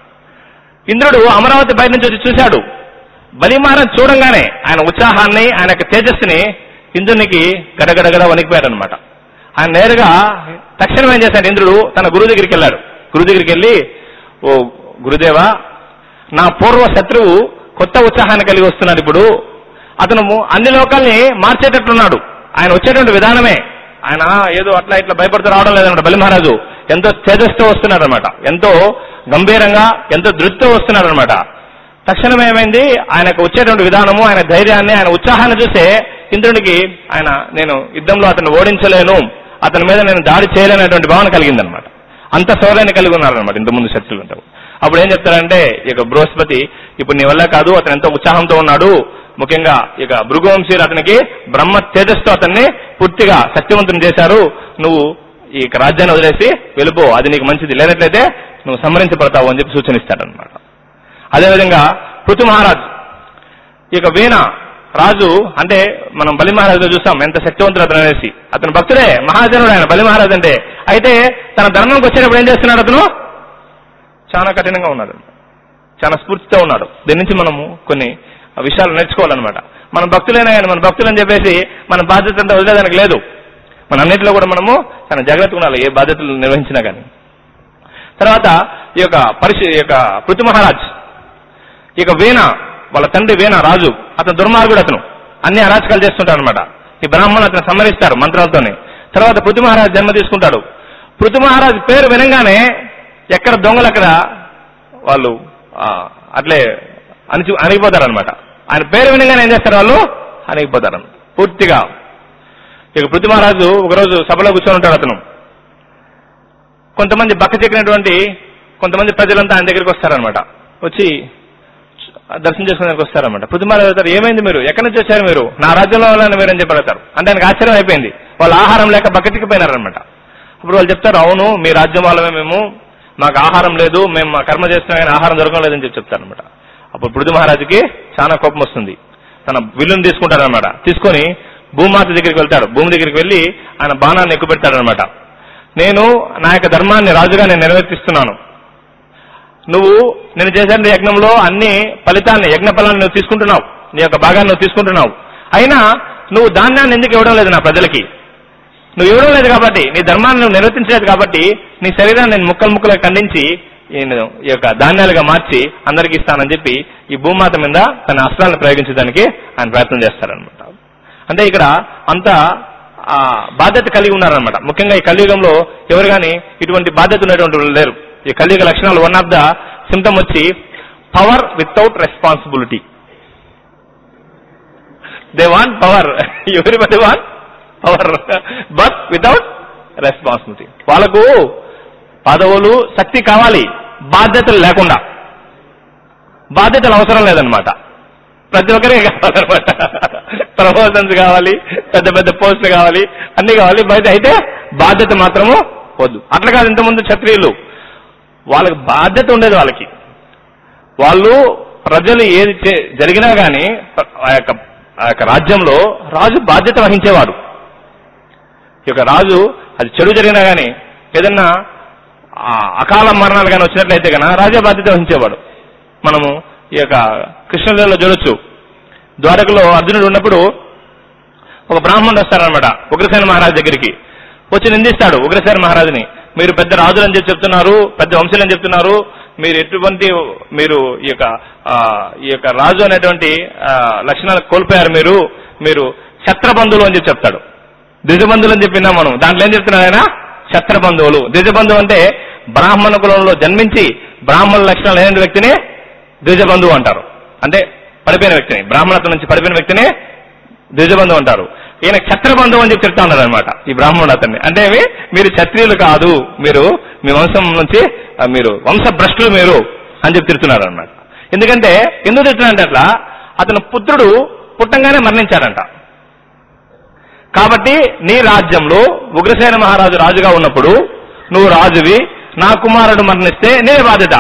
ఇంద్రుడు అమరావతి బయట నుంచి వచ్చి చూశాడు బలిమారం చూడంగానే ఆయన ఉత్సాహాన్ని ఆయన యొక్క తేజస్సుని ఇంద్రునికి గడగడగడ వణికిపోయాడు అనమాట ఆయన నేరుగా తక్షణం ఏం చేశాడు ఇంద్రుడు తన గురువు దగ్గరికి వెళ్ళాడు గురువు దగ్గరికి వెళ్ళి ఓ గురుదేవా నా పూర్వ శత్రువు కొత్త ఉత్సాహాన్ని కలిగి వస్తున్నాడు ఇప్పుడు అతను అన్ని లోకాల్ని మార్చేటట్లున్నాడు ఆయన వచ్చేటువంటి విధానమే ఆయన ఏదో అట్లా ఇట్లా భయపడుతూ రావడం లేదన్నమాట బలి మహారాజు ఎంతో తేజస్తో వస్తున్నాడు అనమాట ఎంతో గంభీరంగా ఎంతో దృష్టితో వస్తున్నాడు అనమాట తక్షణం ఏమైంది ఆయనకు వచ్చేటువంటి విధానము ఆయన ధైర్యాన్ని ఆయన ఉత్సాహాన్ని చూసే ఇంద్రునికి ఆయన నేను యుద్ధంలో అతను ఓడించలేను అతని మీద నేను దాడి చేయలేనటువంటి భావన కలిగిందనమాట అంత శౌర్యాన్ని కలిగి ఉన్నారనమాట ఇంతకుముందు శత్రులు అంటారు అప్పుడు ఏం చెప్తారంటే ఇక బృహస్పతి ఇప్పుడు నీ వల్ల కాదు అతను ఎంతో ఉత్సాహంతో ఉన్నాడు ముఖ్యంగా ఇక భృగువంశీయులు అతనికి బ్రహ్మ తేజస్తో అతన్ని పూర్తిగా శక్తివంతుని చేశారు నువ్వు ఈ యొక్క రాజ్యాన్ని వదిలేసి వెళ్ళిపో అది నీకు మంచిది లేనట్లయితే నువ్వు సంహరించబడతావు అని చెప్పి సూచనిస్తాడనమాట అదేవిధంగా పృథు మహారాజ్ ఇక వీణ రాజు అంటే మనం బలి మహారాజు చూసాం ఎంత శక్తివంతుడు అతను అనేసి అతను భక్తుడే మహాజనుడు ఆయన బలి మహారాజు అంటే అయితే తన ధర్మంకి వచ్చేటప్పుడు ఏం చేస్తున్నాడు అతను చాలా కఠినంగా ఉన్నాడు చాలా స్ఫూర్తితో ఉన్నాడు దీని నుంచి మనము కొన్ని విషయాలు నేర్చుకోవాలన్నమాట మన భక్తులైనా కానీ మన భక్తులు అని చెప్పేసి మన బాధ్యత అంతా వదిలేదానికి లేదు మన అన్నింటిలో కూడా మనము చాలా జాగ్రత్తగా ఉండాలి ఏ బాధ్యతలు నిర్వహించినా కానీ తర్వాత ఈ యొక్క పరిశు ఈ యొక్క పృథు మహారాజ్ ఈ యొక్క వీణ వాళ్ళ తండ్రి వీణ రాజు అతను దుర్మార్గుడు అతను అన్ని అరాచకాలు చేస్తుంటాడు అనమాట ఈ బ్రాహ్మణులు అతను సంహరిస్తారు మంత్రాలతోనే తర్వాత పృథు మహారాజ్ జన్మ తీసుకుంటాడు పృథు మహారాజ్ పేరు వినంగానే ఎక్కడ దొంగలు అక్కడ వాళ్ళు ఆ, అట్లే అణిచి అణిగిపోతారనమాట ఆయన పేరు వినగానే ఏం చేస్తారు వాళ్ళు అణిగిపోతారు పూర్తిగా ఇక పృథు మహారాజు ఒకరోజు సభలో కూర్చొని ఉంటాడు అతను కొంతమంది బక్క చెక్కినటువంటి కొంతమంది ప్రజలంతా ఆయన దగ్గరికి వస్తారనమాట వచ్చి దర్శనం చేసుకోవడానికి వస్తారనమాట పృథు మహారాజు అవుతారు ఏమైంది మీరు ఎక్కడి నుంచి వచ్చారు మీరు నా రాజ్యంలో వాళ్ళని మీరు అని చెప్పి అడుగుతారు అంటే ఆయనకు ఆశ్చర్యం అయిపోయింది వాళ్ళు ఆహారం లేక బక్కటికిపోయినారనమాట అప్పుడు వాళ్ళు చెప్తారు అవును మీ రాజ్యం వాళ్ళమే మేము మాకు ఆహారం లేదు మేము మా కర్మ చేస్తున్నా కానీ ఆహారం దొరకడం లేదని చెప్పి చెప్తారనమాట అప్పుడు పృథు మహారాజుకి చాలా కోపం వస్తుంది తన విల్లును తీసుకుంటాడనమాట తీసుకొని భూమాత దగ్గరికి వెళ్తాడు భూమి దగ్గరికి వెళ్ళి ఆయన బాణాన్ని ఎక్కువ పెడతాడనమాట నేను నా యొక్క ధర్మాన్ని రాజుగా నేను నెరవేర్తిస్తున్నాను నువ్వు నేను చేసిన యజ్ఞంలో అన్ని ఫలితాన్ని యజ్ఞ ఫలాన్ని నువ్వు తీసుకుంటున్నావు నీ యొక్క భాగాన్ని నువ్వు తీసుకుంటున్నావు అయినా నువ్వు ధాన్యాన్ని ఎందుకు ఇవ్వడం లేదు నా ప్రజలకి నువ్వు ఇవ్వడం లేదు కాబట్టి నీ ధర్మాన్ని నువ్వు నిర్వర్తించలేదు కాబట్టి నీ శరీరాన్ని నేను ముక్కలు ముక్కలుగా ఖండించి నేను ఈ యొక్క ధాన్యాలుగా మార్చి అందరికి ఇస్తానని చెప్పి ఈ భూమాత మీద తన అస్త్రాలను ప్రయోగించడానికి ఆయన ప్రయత్నం చేస్తారనమాట అంటే ఇక్కడ అంత ఆ, బాధ్యత కలిగి ఉన్నారనమాట ముఖ్యంగా ఈ కలియుగంలో ఎవరు కానీ ఇటువంటి బాధ్యత ఉన్నటువంటి వాళ్ళు లేరు ఈ కలియుగ లక్షణాలు వన్ ఆఫ్ ద సిమ్టమ్ వచ్చి power without responsibility they want power everybody want power but without responsibility వాళ్ళకు పదవులు శక్తి కావాలి బాధ్యతలు లేకుండా బాధ్యతలు అవసరం లేదనమాట ప్రతి ఒక్కరికి కావాలన్నమాట ప్రమోషన్స్ కావాలి పెద్ద పెద్ద పోస్టులు కావాలి అన్ని కావాలి బయట అయితే బాధ్యత మాత్రము వద్దు అట్లా కాదు ఇంతకుముందు క్షత్రియులు వాళ్ళకి బాధ్యత ఉండేది వాళ్ళకి వాళ్ళు ప్రజలు ఏది చే- జరిగినా గానీ ఆ యొక్క ఆ యొక్క రాజ్యంలో రాజు బాధ్యత వహించేవాడు ఈ యొక్క రాజు అది చెడు జరిగినా గానీ ఏదన్నా ఆ అకాల మరణాలు కానీ వచ్చినట్లయితే కనుక రాజా బాధ్యత వహించేవాడు మనము ఈ యొక్క కృష్ణలీలలో చూడొచ్చు ద్వారకలో అర్జునుడు ఉన్నప్పుడు ఒక బ్రాహ్మణుడు వస్తారనమాట ఉగ్రసేన మహారాజు దగ్గరికి వచ్చి నిందిస్తాడు ఉగ్రసేన మహారాజుని మీరు పెద్ద రాజులని చెప్పి చెప్తున్నారు పెద్ద వంశులని చెప్తున్నారు మీరు ఎటువంటి మీరు ఈ యొక్క ఆ, ఈ యొక్క రాజు అనేటువంటి ఆ, లక్షణాలు కోల్పోయారు మీరు మీరు ఛత్రబంధువులు అని చెప్పి చెప్తాడు ద్విజబంధువులు అని చెప్పినా మనం దాంట్లో ఏం చెప్తున్నాడు ఆయన ఛత్రబంధువులు ద్విజబంధువు అంటే బ్రాహ్మణ కులంలో జన్మించి బ్రాహ్మణ లక్షణాలు లేని వ్యక్తిని ద్విజబంధువు అంటారు అంటే పడిపోయిన వ్యక్తిని బ్రాహ్మణత్వం నుంచి పడిపోయిన వ్యక్తిని ద్విజబంధువు అంటారు ఈయన క్షత్రబంధువు అని చెప్పి చెప్తా ఉన్నారు అనమాట ఈ బ్రాహ్మణుడు అతన్ని అంటే ఏమి? మీరు క్షత్రియులు కాదు మీరు మీ వంశం నుంచి ఆ, మీరు వంశభ్రష్టులు మీరు అని చెప్పి తిడుతున్నారు అనమాట ఎందుకంటే ఎందుకు తిడుతున్నారంటే అట్లా అతను పుత్రుడు పుట్టంగానే మరణించాడంట కాబట్టి నీ రాజ్యంలో ఉగ్రసేన మహారాజు రాజుగా ఉన్నప్పుడు నువ్వు రాజువి నా కుమారుడు మరణిస్తే నే బాధ్యత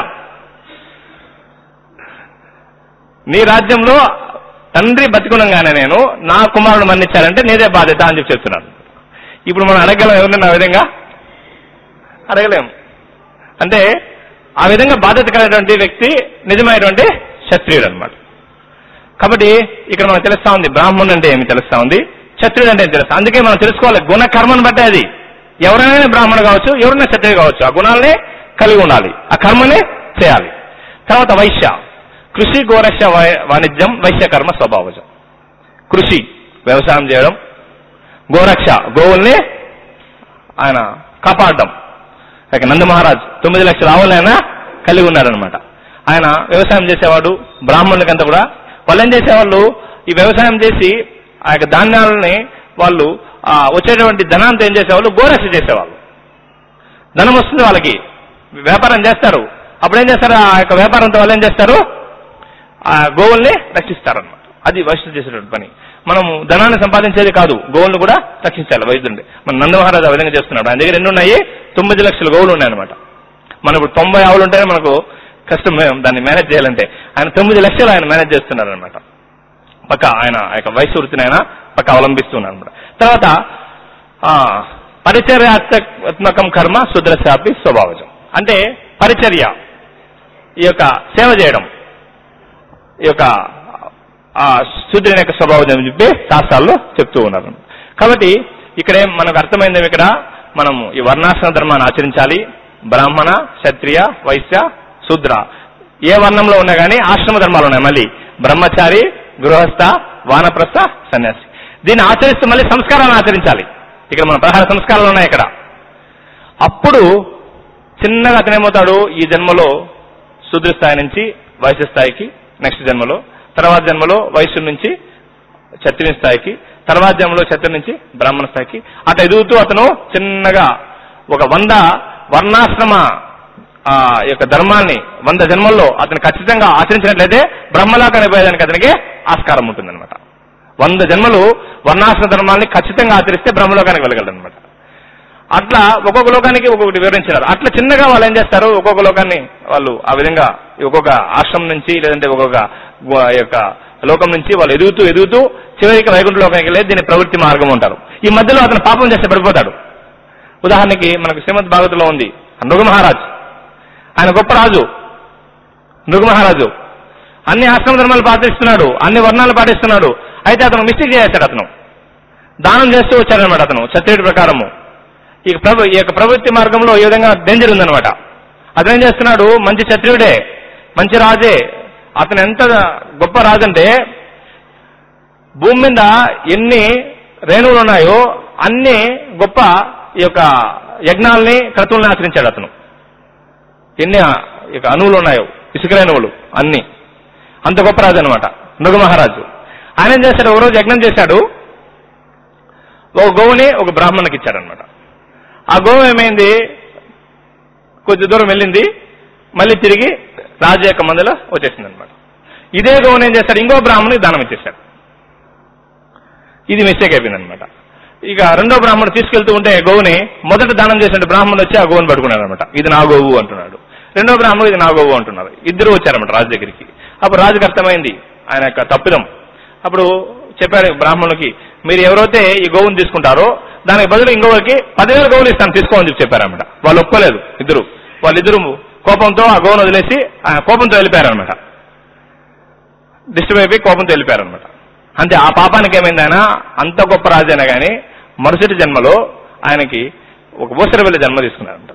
నీ రాజ్యంలో తండ్రి బతికునంగానే నేను నా కుమారుడు మరణించాలంటే నీదే బాధ్యత అని చెప్పి చెప్తున్నాను ఇప్పుడు మనం అడగలం ఎవరన్నా ఆ విధంగా అడగలేం అంటే ఆ విధంగా బాధ్యత కలిగినటువంటి వ్యక్తి నిజమైనటువంటి క్షత్రియుడు అనమాట కాబట్టి ఇక్కడ మనకు తెలుస్తా ఉంది బ్రాహ్మణుడు అంటే ఏమి తెలుస్తా ఉంది క్షత్రియుడు అంటే ఏమి తెలుస్తా అందుకే మనం తెలుసుకోవాలి గుణ కర్మను బట్టే అది ఎవరైనా బ్రాహ్మణుడు కావచ్చు ఎవరైనా క్షత్రియుడు కావచ్చు ఆ గుణాలనే కలిగి ఉండాలి ఆ కర్మనే చేయాలి తర్వాత వైశ్య కృషి గోరక్ష వై- వాణిజ్యం వైశ్య కర్మ స్వభావజం కృషి వ్యవసాయం చేయడం గోరక్ష గోవుల్ని ఆయన కాపాడడం ఇక నంద మహారాజ్ తొమ్మిది లక్షల ఆవులు ఆయన కలిగి ఉన్నారనమాట ఆయన వ్యవసాయం చేసేవాడు బ్రాహ్మణులకంతా కూడా వాళ్ళు ఏం చేసేవాళ్ళు ఈ వ్యవసాయం చేసి ఆ యొక్క ధాన్యాలని వాళ్ళు ఆ వచ్చేటువంటి ధనాంతో ఏం చేసేవాళ్ళు గోరక్ష చేసేవాళ్ళు ధనం వస్తుంది వాళ్ళకి వ్యాపారం చేస్తారు అప్పుడు ఏం చేస్తారు ఆ యొక్క వ్యాపారంతో వాళ్ళు ఏం చేస్తారు ఆ గోవుల్ని రక్షిస్తారన్నమాట అది వైశ్యులు చేసేటువంటి పని మనము ధనాన్ని సంపాదించేది కాదు గోవులను కూడా రక్షించాలి వైద్యుండి మన నందమహారాజు ఆ విధంగా చేస్తున్నాడు ఆయన దగ్గర ఎన్ని ఉన్నాయి తొమ్మిది లక్షల గోవులు ఉన్నాయన్నమాట మన ఇప్పుడు తొంభై ఆవులు ఉంటేనే మనకు కష్టం మేము దాన్ని మేనేజ్ చేయాలంటే ఆయన తొమ్మిది లక్షలు ఆయన మేనేజ్ చేస్తున్నారు అనమాట పక్క ఆయన ఆ యొక్క వయసు వృత్తిని ఆయన పక్క అవలంబిస్తున్నారు అనమాట తర్వాత ఆ, పరిచర్యాత్మకం కర్మ శుద్రశాపి స్వభావజం అంటే పరిచర్య ఈ యొక్క సేవ చేయడం ఈ యొక్క ఆ శూద్రుని యొక్క స్వభావం అని చెప్పి శాస్త్రాల్లో చెప్తూ ఉన్నారు కాబట్టి ఇక్కడ ఏం మనకు అర్థమైంది ఏమి ఇక్కడ మనము ఈ వర్ణాశ్రమ ధర్మాన్ని ఆచరించాలి బ్రాహ్మణ క్షత్రియ వైశ్య శూద్ర ఏ వర్ణంలో ఉన్నా కానీ ఆశ్రమ ధర్మాలు ఉన్నాయి మళ్ళీ బ్రహ్మచారి గృహస్థ వానప్రస్థ సన్యాసి దీన్ని ఆచరిస్తూ మళ్ళీ సంస్కారాలను ఆచరించాలి ఇక్కడ మన పదహారు సంస్కారాలు ఉన్నాయి ఇక్కడ అప్పుడు చిన్నగా అతనేమవుతాడు ఈ జన్మలో శూద్ర స్థాయి నుంచి వైశ్య స్థాయికి నెక్స్ట్ జన్మలో తర్వాత జన్మలో వైశ్యం నుంచి క్షత్రియ స్థాయికి తర్వాత జన్మలో క్షత్రియ నుంచి బ్రాహ్మణ స్థాయికి అట్లా ఎదుగుతూ అతను చిన్నగా ఒక వంద వర్ణాశ్రమ ఆ యొక్క ధర్మాన్ని వంద జన్మల్లో అతను ఖచ్చితంగా ఆచరించినట్లయితే బ్రహ్మలోకాన్ని పోయేదానికి అతనికి ఆస్కారం ఉంటుందన్నమాట వంద జన్మలు వర్ణాశ్రమ ధర్మాన్ని ఖచ్చితంగా ఆచరిస్తే బ్రహ్మలోకానికి వెళ్ళగలడు అనమాట అట్లా ఒక్కొక్క లోకానికి ఒక్కొక్కటి వివరించినారు అట్లా చిన్నగా వాళ్ళు ఏం చేస్తారు ఒక్కొక్క లోకాన్ని వాళ్ళు ఆ విధంగా ఒక్కొక్క ఆశ్రమం నుంచి లేదంటే ఒక్కొక్క గు- యొక్క లోకం నుంచి వాళ్ళు ఎదుగుతూ ఎదుగుతూ చివరికి వైకుంఠ లోకానికి వెళ్ళి దీని ప్రవృత్తి మార్గం ఉంటారు ఈ మధ్యలో అతను పాపం చేస్తే పడిపోతాడు ఉదాహరణకి మనకు శ్రీమద్ భాగవతంలో ఉంది నృగ మహారాజ్ ఆయన గొప్ప రాజు నృగ మహారాజు అన్ని ఆశ్రమ ధర్మాలు పాటిస్తున్నాడు అన్ని వర్ణాలు పాటిస్తున్నాడు అయితే అతను మిస్టేక్ చేశాడు అతను దానం చేస్తూ వచ్చాడనమాట అతను క్షత్రియుడి ప్రకారము ఈ ప్రభు ఈ యొక్క ప్రవృత్తి మార్గంలో ఈ విధంగా డేంజర్ ఉందన్నమాట అతను ఏం చేస్తున్నాడు మంచి క్షత్రియుడే మంచి రాజే అతను ఎంత గొప్ప రాజు అంటే భూమి మీద ఎన్ని రేణువులు ఉన్నాయో అన్ని గొప్ప ఈ యొక్క యజ్ఞాలని క్రతువుల్ని ఆచరించాడు అతను ఎన్ని ఆ యొక్క అణువులు ఉన్నాయో ఇసుక రేణువులు అన్ని అంత గొప్ప రాజు అనమాట నృగ మహారాజు ఆయన ఏం చేశాడు ఒక రోజు యజ్ఞం చేశాడు ఒక గోవుని ఒక బ్రాహ్మణునికి ఇచ్చాడనమాట ఆ గోవు ఏమైంది కొద్ది దూరం వెళ్ళింది మళ్ళీ తిరిగి రాజు యొక్క మందులో వచ్చేసింది అనమాట ఇదే గోవుని ఏం చేశాడు ఇంకో బ్రాహ్మణునికి దానం ఇచ్చేశాడు ఇది మిస్టేక్ అయిపోయింది అనమాట ఇక రెండో బ్రాహ్మణుడు తీసుకెళ్తూ ఉంటే గోవుని మొదట దానం చేసిన బ్రాహ్మణుడు వచ్చి ఆ గోవుని పట్టుకున్నాడు అనమాట ఇది నా గోవు అంటున్నాడు రెండో బ్రాహ్మణుడు ఇది నా గోవు అంటున్నారు ఇద్దరు వచ్చారన్నమాట రాజు దగ్గరికి అప్పుడు రాజుకి అర్థమైంది ఆయన యొక్క తప్పిదం అప్పుడు చెప్పారు బ్రాహ్మణునికి మీరు ఎవరైతే ఈ గోవుని తీసుకుంటారో దానికి బదులు ఇంకోకి పదివేల గోవులు ఇస్తాను తీసుకోమని చెప్పి చెప్పారన్నమాట వాళ్ళు ఒప్పుకోలేదు ఇద్దరు వాళ్ళిద్దరు కోపంతో ఆ గోవును వదిలేసి ఆ కోపంతో వెళ్ళిపోయారనమాట డిస్టర్బ్ అయిపోయి కోపంతో వెళ్ళిపోయారనమాట అంతే ఆ పాపానికి ఏమైంది ఆయన అంత గొప్ప రాజు అయినా కానీ మరుసటి జన్మలో ఆయనకి ఒక ఊసర వెళ్ళి జన్మ తీసుకున్నారంట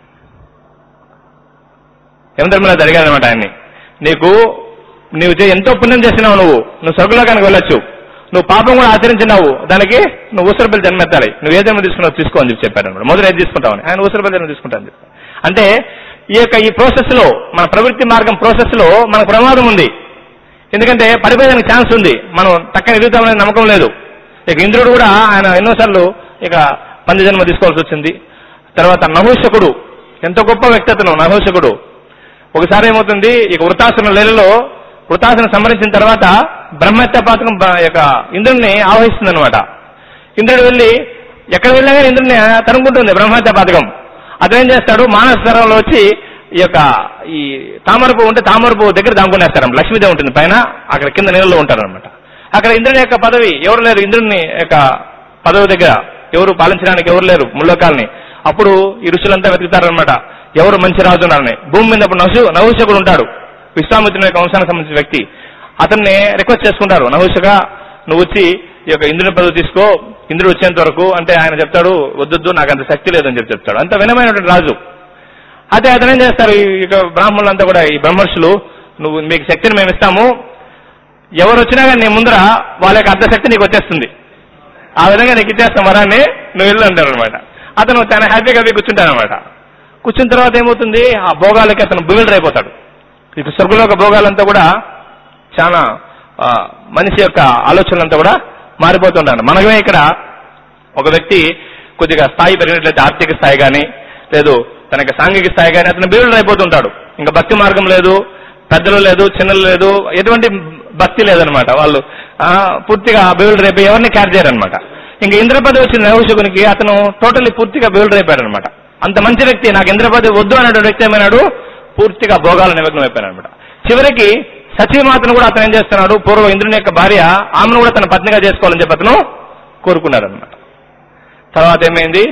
యమధర్మరాజు జరిగాదనమాట ఆయన్ని నీకు నీవు చే- ఎంతో పుణ్యం చేసినావు నువ్వు నువ్వు స్వర్గలోకానికి వెళ్ళొచ్చు నువ్వు పాపం కూడా ఆచరించినావు దానికి నువ్వు ఊసరపల్లి జన్మ ఎత్తాలి నువ్వు ఏ జన్మ తీసుకున్నావు తీసుకో అని చెప్పి చెప్పారు అనమాట మొదలు ఏది తీసుకుంటావని ఆయన ఊసరపల్లి జన్మ తీసుకుంటాను చెప్పి అంటే ఈ యొక్క ఈ ప్రాసెస్ లో మన ప్రవృత్తి మార్గం ప్రాసెస్ లో మనకు ప్రమాదం ఉంది ఎందుకంటే పడిపోయేదానికి ఛాన్స్ ఉంది మనం టక్కన ఎదుగుతామనే నమ్మకం లేదు ఇక ఇంద్రుడు కూడా ఆయన ఎన్నోసార్లు ఇక పంచజన్మ తీసుకోవాల్సి వచ్చింది తర్వాత నహూషకుడు ఎంత గొప్ప వ్యక్తి అతను నహూషకుడు ఒకసారి ఏమవుతుంది ఇక వృతాసన లీలలో వృతాసనం సంహరించిన తర్వాత బ్రహ్మత్య పాతకం బ- యొక్క ఇంద్రుడిని ఆవహిస్తుంది అనమాట ఇంద్రుడు వెళ్ళి ఎక్కడ వెళ్ళినా కానీ ఇంద్రుడిని తరుముకుంటుంది బ్రహ్మత్య పాతకం అతను ఏం చేస్తాడు మానస సరోవరంలో వచ్చి ఈ యొక్క ఈ తామర పువ్వు ఉంటే తామర పువ్వు దగ్గర దాముకునేస్తారు లక్ష్మీదేవి ఉంటుంది పైన అక్కడ కింద నీళ్ళలో ఉంటారు అనమాట అక్కడ ఇంద్రుని యొక్క పదవి ఎవరు లేరు ఇంద్రుని యొక్క పదవి దగ్గర ఎవరు పాలించడానికి ఎవరు లేరు ముల్లోకాల్ని అప్పుడు ఈ ఋషులంతా వెతుకుతారనమాట ఎవరు మంచి రాజు ఉన్నారని భూమి మీద అప్పుడు నహు నహుషకుడు ఉంటాడు విశ్వామిత్రుని యొక్క వంశానికి సంబంధించిన వ్యక్తి అతన్ని రిక్వెస్ట్ చేసుకుంటారు నహుషగా నువ్వు వచ్చి ఈ యొక్క ఇంద్రుని పదవి తీసుకో ఇంద్రుడు వచ్చేంత వరకు అంటే ఆయన చెప్తాడు వద్దొద్దు నాకు అంత శక్తి లేదని చెప్పి చెప్తాడు అంత వినమైనటువంటి రాజు అయితే అతను ఏం చేస్తారు ఈ యొక్క బ్రాహ్మణులంతా కూడా ఈ బ్రహ్మర్షులు నువ్వు మీకు శక్తిని మేము ఇస్తాము ఎవరు వచ్చినా కానీ నీ ముందర వాళ్ళ యొక్క అర్ధశక్తి నీకు వచ్చేస్తుంది ఆ విధంగా నీకు ఇచ్చేస్తాం వరాన్ని నువ్వు వెళ్ళు అంటారు అనమాట అతను చాలా హ్యాపీగా పోయి కూర్చుంటానమాట కూర్చున్న తర్వాత ఏమవుతుంది ఆ భోగాలకి అతను బివిల్డర్ అయిపోతాడు ఇక స్వర్గలోక భోగాలంతా కూడా చాలా ఆ, మనిషి యొక్క ఆలోచనలంతా కూడా మారిపోతుంటాడు మనమే ఇక్కడ ఒక వ్యక్తి కొద్దిగా స్థాయి పెరిగినట్లయితే ఆర్థిక స్థాయి కానీ లేదు తన యొక్క సాంఘిక స్థాయి కానీ అతను బిరుడు అయిపోతుంటాడు ఇంకా భక్తి మార్గం లేదు పెద్దలు లేదు చిన్నలు లేదు ఎటువంటి భక్తి లేదనమాట వాళ్ళు ఆ, పూర్తిగా బిరుడు రేపు ఎవరిని క్యార్ చేయరనమాట ఇంకా ఇంద్రపది వచ్చిన నవశకునికి అతను టోటల్లీ పూర్తిగా బిరుడు అయిపోయాడు అనమాట అంత మంచి వ్యక్తి నాకు ఇంద్రపది వద్దు అనేటువంటి వ్యక్తి ఏమైనాడు పూర్తిగా భోగాల నిమగ్నం అయిపోయాడు అనమాట చివరికి సచీమాతను కూడా అతను ఏం చేస్తున్నాడు పూర్వ ఇంద్రుని యొక్క భార్య ఆమెను కూడా తన పత్నిగా చేసుకోవాలని చెప్పి అతను కోరుకున్నాడు అనమాట తర్వాత ఏమైంది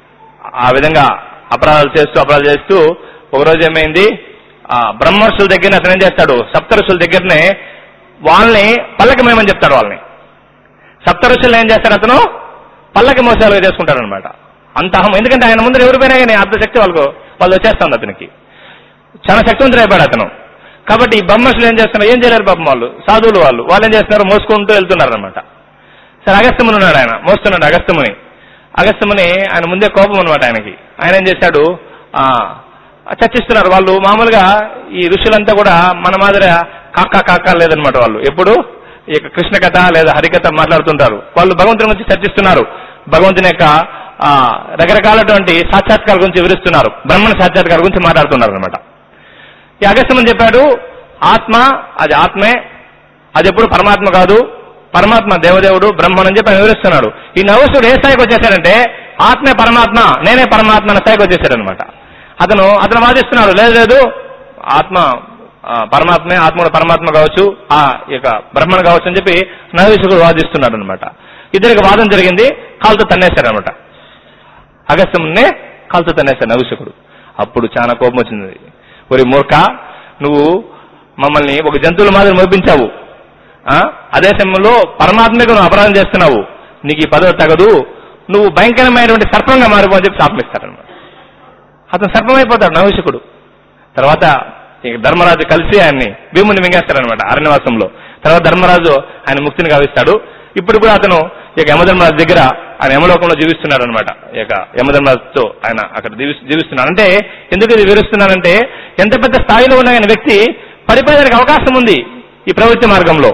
ఆ విధంగా అపరాధాలు చేస్తూ అపరాధాలు చేస్తూ ఒకరోజు ఏమైంది ఆ బ్రహ్మర్షుల దగ్గర అతను ఏం చేస్తాడు సప్తఋషుల దగ్గరనే వాళ్ళని పల్లకి మేమని చెప్తాడు వాళ్ళని సప్తఋషులు ఏం చేస్తాడు అతను పల్లకి మోసాలుగా చేసుకుంటాడు అనమాట అంత అహం ఎందుకంటే ఆయన ముందర ఎవరు పోయినా కానీ అర్ధశక్తి వాళ్ళకు వాళ్ళు వచ్చేస్తుంది అతనికి చాలా శక్తివంతుడు అయిపోయాడు అతను కాబట్టి ఈ బ్రహ్మర్షులు ఏం చేస్తున్నారు ఏం చేయలేరు పాపం వాళ్ళు సాధువులు వాళ్ళు వాళ్ళు ఏం చేస్తున్నారు మోసుకుంటూ వెళ్తున్నారు అనమాట సరే అగస్త్యముని ఉన్నాడు ఆయన మోస్తున్నాడు అగస్త్యముని అగస్త్యముని ఆయన ముందే కోపం అనమాట ఆయనకి ఆయన ఏం చేశాడు ఆ చర్చిస్తున్నారు వాళ్ళు మామూలుగా ఈ ఋషులంతా కూడా మన మాదిరి కాకా కాకా లేదనమాట వాళ్ళు ఎప్పుడు ఈ యొక్క కృష్ణ కథ లేదా హరికథ మాట్లాడుతుంటారు వాళ్ళు భగవంతుని గురించి చర్చిస్తున్నారు భగవంతుని యొక్క ఆ, రకరకాలటువంటి సాక్షాత్కార గురించి వివరిస్తున్నారు బ్రహ్మణ సాక్షాత్కార గురించి మాట్లాడుతున్నారు అనమాట ఈ అగస్త్యమని చెప్పాడు ఆత్మ అది ఆత్మే అది ఎప్పుడు పరమాత్మ కాదు పరమాత్మ దేవదేవుడు బ్రహ్మన్ అని చెప్పి ఆయన వివరిస్తున్నాడు ఈ నవసుడు ఏ స్థాయికి వచ్చేసాడంటే ఆత్మే పరమాత్మ నేనే పరమాత్మ అనే స్థాయికి వచ్చేసాడు అనమాట అతను అతను వాదిస్తున్నాడు లేదు లేదు ఆత్మ ఆ, పరమాత్మే ఆత్మ కూడా పరమాత్మ కావచ్చు ఆ యొక్క బ్రహ్మను కావచ్చు అని చెప్పి నవీసుడు వాదిస్తున్నాడు అనమాట ఇద్దరికి వాదం జరిగింది కాలుతో తన్నేశాడు అనమాట అగస్త్యమునే కాల్తో తనేశాడు నగుషకుడు అప్పుడు చాలా కోపం వచ్చింది ఒరి మూర్ఖ నువ్వు మమ్మల్ని ఒక జంతువుల మాదిరి మోపించావు ఆ? అదే సమయంలో పరమాత్మకు నువ్వు అపరాధం చేస్తున్నావు నీకు ఈ పదవి తగదు నువ్వు భయంకరమైనటువంటి సర్పంగా మారిపో అని చెప్పి శాపమిస్తాడనమాట అతను సర్పమైపోతాడు నవశకుడు తర్వాత ఇక ధర్మరాజు కలిసి ఆయన్ని భీముని మింగేస్తాడనమాట అరణ్యవాసంలో తర్వాత ధర్మరాజు ఆయన ముక్తిని గావిస్తాడు ఇప్పుడు కూడా అతను ఇక యమధర్మరాజు దగ్గర ఆయన యమలోకంలో జీవిస్తున్నాడు అనమాట ఇక యమధర్మరాజుతో ఆయన అక్కడ జీవి- జీవిస్తున్నాడు అంటే ఎందుకు ఇది వివరిస్తున్నానంటే ఎంత పెద్ద స్థాయిలో ఉన్న ఆయన వ్యక్తి పడిపోయేదానికి అవకాశం ఉంది ఈ ప్రవృత్తి మార్గంలో